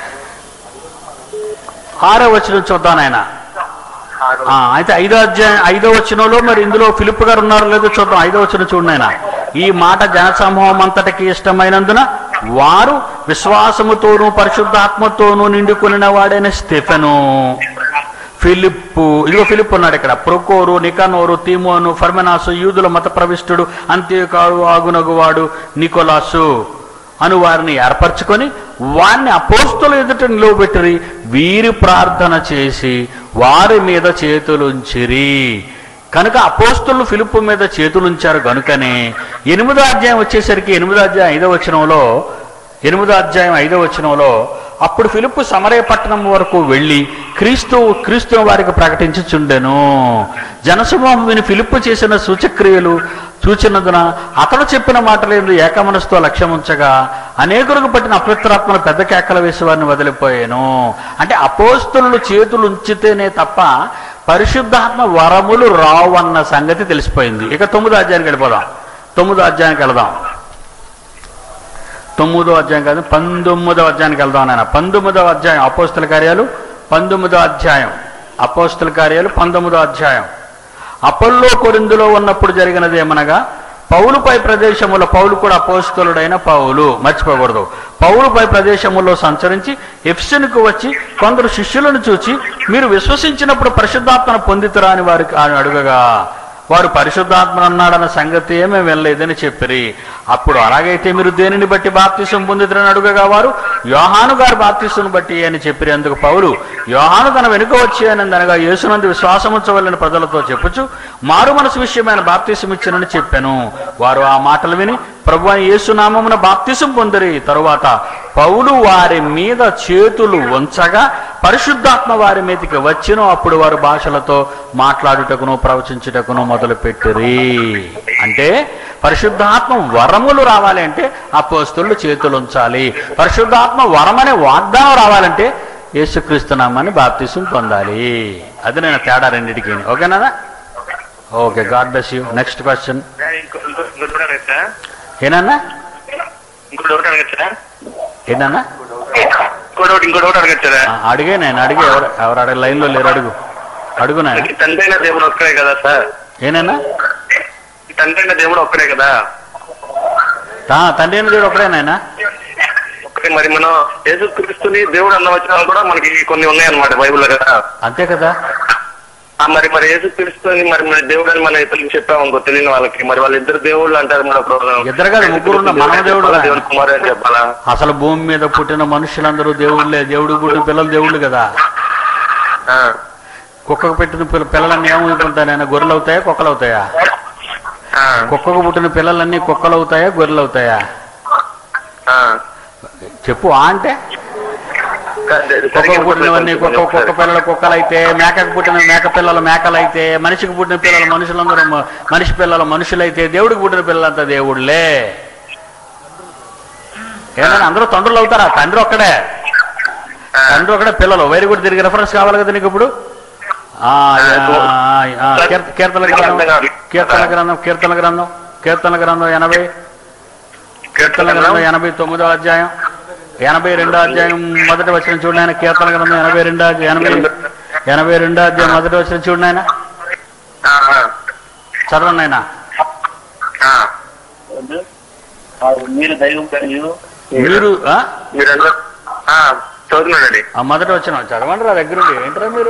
ఆరో వచనం చూద్దాం ఆయన అయితే ఐదో అధ్యాయం ఐదో వచనంలో మరి ఇందులో ఫిలిప్ గారు ఉన్నారో లేదో చూద్దాం ఐదో వచనం చూడండి ఆయన ఈ మాట జనసమూహం అంతటికి ఇష్టమైనందున వారు విశ్వాసముతోనూ పరిశుద్ధాత్మతోనూ నిండుకుని వాడైన స్టెఫెను ఫిలిప్పు ఇదిగో ఫిలిప్ ఉన్నాడు ఇక్కడ ప్రొకోరు నికనోరు తీమోను ఫర్మెనాసు యూదుల మత ప్రవిష్టుడు అంత్యకాడు ఆగునగువాడు నికోలాసు అను వారిని ఏర్పరచుకొని వారిని అపోస్తుల ఎదుట నిలువబెట్టిరి వీరి ప్రార్థన చేసి వారి మీద చేతులుంచిరి కనుక అపోస్తులు ఫిలిప్పు మీద చేతులుంచారు కనుకనే ఎనిమిదో అధ్యాయం వచ్చేసరికి ఎనిమిదో అధ్యాయం ఐదో వచనంలో ఎనిమిదో అధ్యాయం ఐదో వచనంలో అప్పుడు ఫిలిప్పు సమరయ పట్టణం వరకు వెళ్ళి క్రీస్తు క్రీస్తుని వారికి ప్రకటించుచుండెను జనసమూహం విని ఫిలిప్పు చేసిన సూచక్రియలు చూచినందున అతడు చెప్పిన మాటలందు ఏకమనస్తో లక్ష్యముంచగా అనేకులకు పట్టిన అపవిత్రాత్మను పెద్ద కేకలు వేసి వారిని వదిలిపోయాను అంటే అపోస్తులు చేతులు ఉంచితేనే తప్ప పరిశుద్ధాత్మ వరములు రావు అన్న సంగతి తెలిసిపోయింది ఇక తొమ్మిదో అధ్యాయానికి వెళ్ళిపోదాం తొమ్మిదో అధ్యాయానికి వెళదాం తొమ్మిదో అధ్యాయం కాదు పంతొమ్మిదో అధ్యాయానికి వెళ్దాం నాయన పంతొమ్మిదో అధ్యాయం అపోస్తుల కార్యాలు పంతొమ్మిదో అధ్యాయం అపోస్తుల కార్యాలు పంతొమ్మిదో అధ్యాయం అపోల్లో కొరిందులో ఉన్నప్పుడు జరిగినది ఏమనగా పౌలుపై ప్రదేశములో పౌలు కూడా అపోస్తులుడైన పౌలు మర్చిపోకూడదు పౌలుపై ప్రదేశములో సంచరించి ఎఫ్సన్కు వచ్చి కొందరు శిష్యులను చూచి మీరు విశ్వసించినప్పుడు పరిశుద్ధాత్మను పొందితురా అని వారికి ఆయన అడుగగా వారు పరిశుద్ధాత్మ అన్నాడన్న సంగతి ఏమీ వెళ్ళలేదని చెప్పిరి అప్పుడు అలాగైతే మీరు దేనిని బట్టి బాప్తిసం పొందుతారని అడుగగా వారు యోహాను గారి బాప్తిసం బట్టి అని చెప్పిరి అందుకు పౌలు యోహాను తన వెనుక వచ్చి అని అనగా యేసునందు విశ్వాసముంచవలని ప్రజలతో చెప్పుచు మారు మనసు విషయమైన బాప్తిసం ఇచ్చినని చెప్పాను వారు ఆ మాటలు విని ప్రభు అని యేసునామమున బాప్తిసం పొందిరి తరువాత పౌలు వారి మీద చేతులు ఉంచగా పరిశుద్ధాత్మ వారి మీదకి వచ్చిను అప్పుడు వారు భాషలతో మాట్లాడుటకును ప్రవచించుటకును మొదలుపెట్టిరి అంటే పరిశుద్ధాత్మ వరములు రావాలి అంటే అపోస్తులు చేతులు ఉంచాలి పరిశుద్ధాత్మ వరం అనే వాగ్దానం రావాలంటే యేసుక్రీస్తునామాన్ని బాప్తిసం పొందాలి అది నేను తేడా రెండింటికి ఓకేనా okay God bless you next question ఇంకో ఇంకో ఇంకో డౌట్ అడగచ్చా ఏనన్నా ఇంకో డౌట్ అడగచ్చా ఏంటన్నా ఇంకో డౌట్ ఇంకో డౌట్ అడగచ్చా ఆ, అడిగే నేను అడిగే ఎవరు ఎవరు అడిగే లైన్లో లేరు అడుగు అడుగు నాయన తండ్రి అయిన దేవుడు ఒక్కడే కదా సార్ ఏనన్నా తండ్రి అయిన దేవుడు ఒక్కడే కదా తా తండ్రి అయిన దేవుడు ఒకడే నాయన ఒక్కడే మరి మనం యేసు క్రీస్తుని దేవుడు అన్న వచనాలు కూడా మనకి కొన్ని ఉన్నాయన్నమాట బైబిల్లో కదా అంతే కదా ఆ మరి మరి యేసు క్రీస్తుని మరి మన దేవుడు అని మన ఇతరులకు చెప్పాం అనుకో తెలియని వాళ్ళకి మరి వాళ్ళ ఇద్దరు దేవుళ్ళు అంటారు మన problem. ఇద్దరు కాదు, ముగ్గురు ఉన్నారు. మన దేవుడు చెప్పాలా? ఆయన. దేవుడు కుమారు అని చెప్పాలా అసలు భూమి మీద పుట్టిన మనుషులందరూ దేవుళ్ళే దేవుడు పుట్టిన పిల్లలు దేవుళ్ళు కదా ఆ. కుక్కకు పెట్టిన పిల్ల పిల్లలన్నీ ఏమవుతుంటాయి నాయన గొర్రెలు అవుతాయా కుక్కలు అవుతాయా ఆ. కుక్కకు పుట్టిన పిల్లలన్నీ కుక్కలు అవుతాయా గొర్రెలు అవుతాయా ఆ. చెప్పు ఆ అంటే సరిగ్గా కుక్కకు పుట్టినవన్నీ చెప్పండి కుక్క కుక్క ఒకసారి. పిల్లలు కుక్కలు అయితే మేకకు పుట్టిన మేక పిల్లలు మేకలు అయితే మనిషికి పుట్టిన పిల్లలు మనుషులందరూ మ- మనిషి పిల్లలు మనుషులైతే దేవుడికి పుట్టిన పిల్లలంతా దేవుళ్ళే ఏంటంటే అందరూ తండ్రులు అవుతారా తండ్రి ఒక్కడే ఆ. తండ్రి ఒకడే పిల్లలు వెరీ గుడ్ దీనికి రెఫరెన్స్ కావాలి కదా నీకు ఇప్పుడు ఆ, ఆ, ఆ, కీర్త- కీర్తన గ్రంథం కీర్తన గ్రంథం కీర్తన గ్రంథం కీర్తన గ్రంథం ఎనభై కీర్తన గ్రంథం ఎనభై తొమ్మిదో అధ్యాయం ఎనభై రెండో అధ్యాయం మొదటి వచ్చిన చూడండి ఆయన కీర్తన గ్రంథం ఎనభై రెండో అధ్యాయం ఎనభై ఎనభై రెండో అధ్యాయం మొదటి వచ్చిన చూడండి ఆయన ఆ, ఆ. చదవండి ఆయన ఆ. మీరు దైవం కలిగి మీరు ఆ? మీరందరూ ఆ, చదువుతున్నానండి ఆ మొదటి వచ్చిన చదవండి రా దగ్గర ఉండి. ఏంట్రా మీరు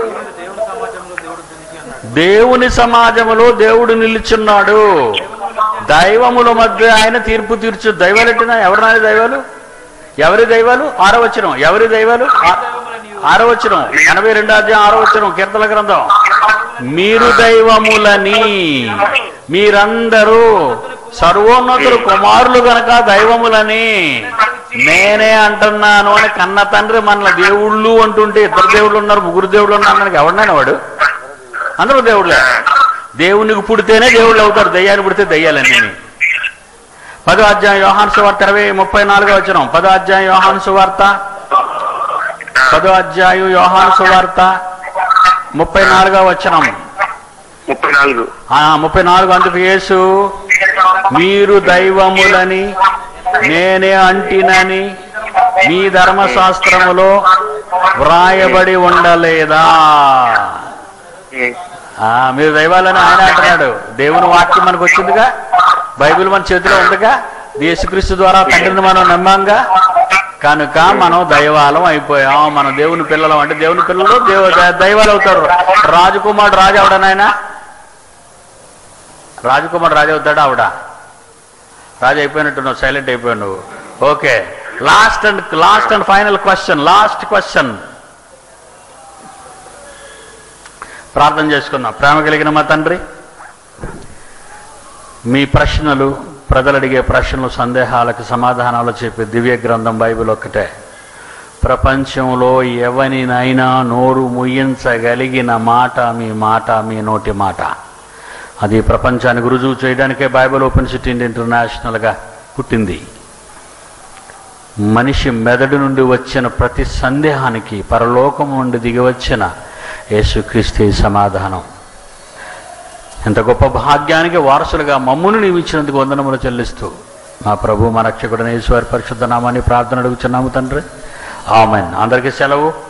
దేవుని సమాజములో దేవుడు నిలుచున్నాడు దైవముల మధ్య ఆయన తీర్పు తీర్చు దైవాలెట్టినా ఎవరినాయి దైవాలు ఎవరి దైవాలు ఆరో వచ్చినం ఎవరి దైవాలు ఆ- ఆరో వచ్చినం ఎనభై రెండో అధ్యాయం ఆరో వచ్చినం కీర్తన గ్రంథం మీరు దైవములని మీరందరూ సర్వోన్నతులు కుమారులు గనక దైవములని నేనే అంటున్నాను అని కన్న తండ్రి మన దేవుళ్ళు అంటుంటే ఇద్దరు దేవుళ్ళు ఉన్నారు ముగ్గురు దేవుళ్ళు ఉన్నారు మనకి ఎవరినైనా వాడు అందరూ దేవుళ్ళే దేవునికి పుడితేనే దేవుళ్ళు అవుతారు దయ్యాన్ని పుడితే దయ్యాలన్నీ పదో అధ్యాయం యోహాన్ సువార్త ఇరవై ముప్పై నాలుగో వచ్చిన పదో అధ్యాయం యోహాన్ సువార్త పదో అధ్యాయం యోహాన్ సువార్త ముప్పై నాలుగో వచనం ముప్పై నాలుగు ఆ ముప్పై నాలుగు అందుకు యేసు మీరు దైవములని నేనే అంటినని మీ ధర్మశాస్త్రములో వ్రాయబడి ఉండలేదా ఉమ్. ఆ, మీరు దైవాలని ఆయన అంటున్నాడు దేవుని వాక్యం మనకు వచ్చిందిగా బైబిల్ మన చేతిలో ఉందిగా యేసుక్రీస్తు ద్వారా తండ్రిని మనం నమ్మాంగా కనుక మనం దైవాలం అయిపోయాం మనం దేవుని పిల్లలం అంటే దేవుని పిల్లలు దేవ దైవాలు అవుతారు రాజకుమారుడు రాజు అవడనాయన రాజకుమారుడు రాజు అవుతాడా ఆవిడ రాజు అయిపోయినట్టు నువ్వు సైలెంట్ అయిపోయావు నువ్వు okay last and last and final question last question ప్రార్థన చేసుకుందాం ప్రేమ కలిగిన మా తండ్రి మీ ప్రశ్నలు ప్రజలు అడిగే ప్రశ్నలు సందేహాలకు సమాధానాలు చెప్పే దివ్య గ్రంథం బైబిల్ ఒక్కటే ప్రపంచంలో ఎవరినైనా నోరు ముయ్యించగలిగిన మాట మీ మాట మీ నోటి మాట అది ప్రపంచానికి రుజువు చేయడానికే బైబిల్ ఓపెన్ సిటీ ఇంటర్నేషనల్గా పుట్టింది మనిషి మెదడు నుండి వచ్చిన ప్రతి సందేహానికి పరలోకం నుండి దిగి వచ్చిన యేసుక్రీస్తు సమాధానం ఇంత గొప్ప భాగ్యానికి వారసులుగా మమ్మును నియమించినందుకు వందనములు చెల్లిస్తూ మా ప్రభు మా రక్షకుడైన ఈశ్వరి పరిశుద్ధ నామాన్ని ప్రార్థన అడుగుచున్నాము తండ్రి ఆమెన్ అందరికీ సెలవు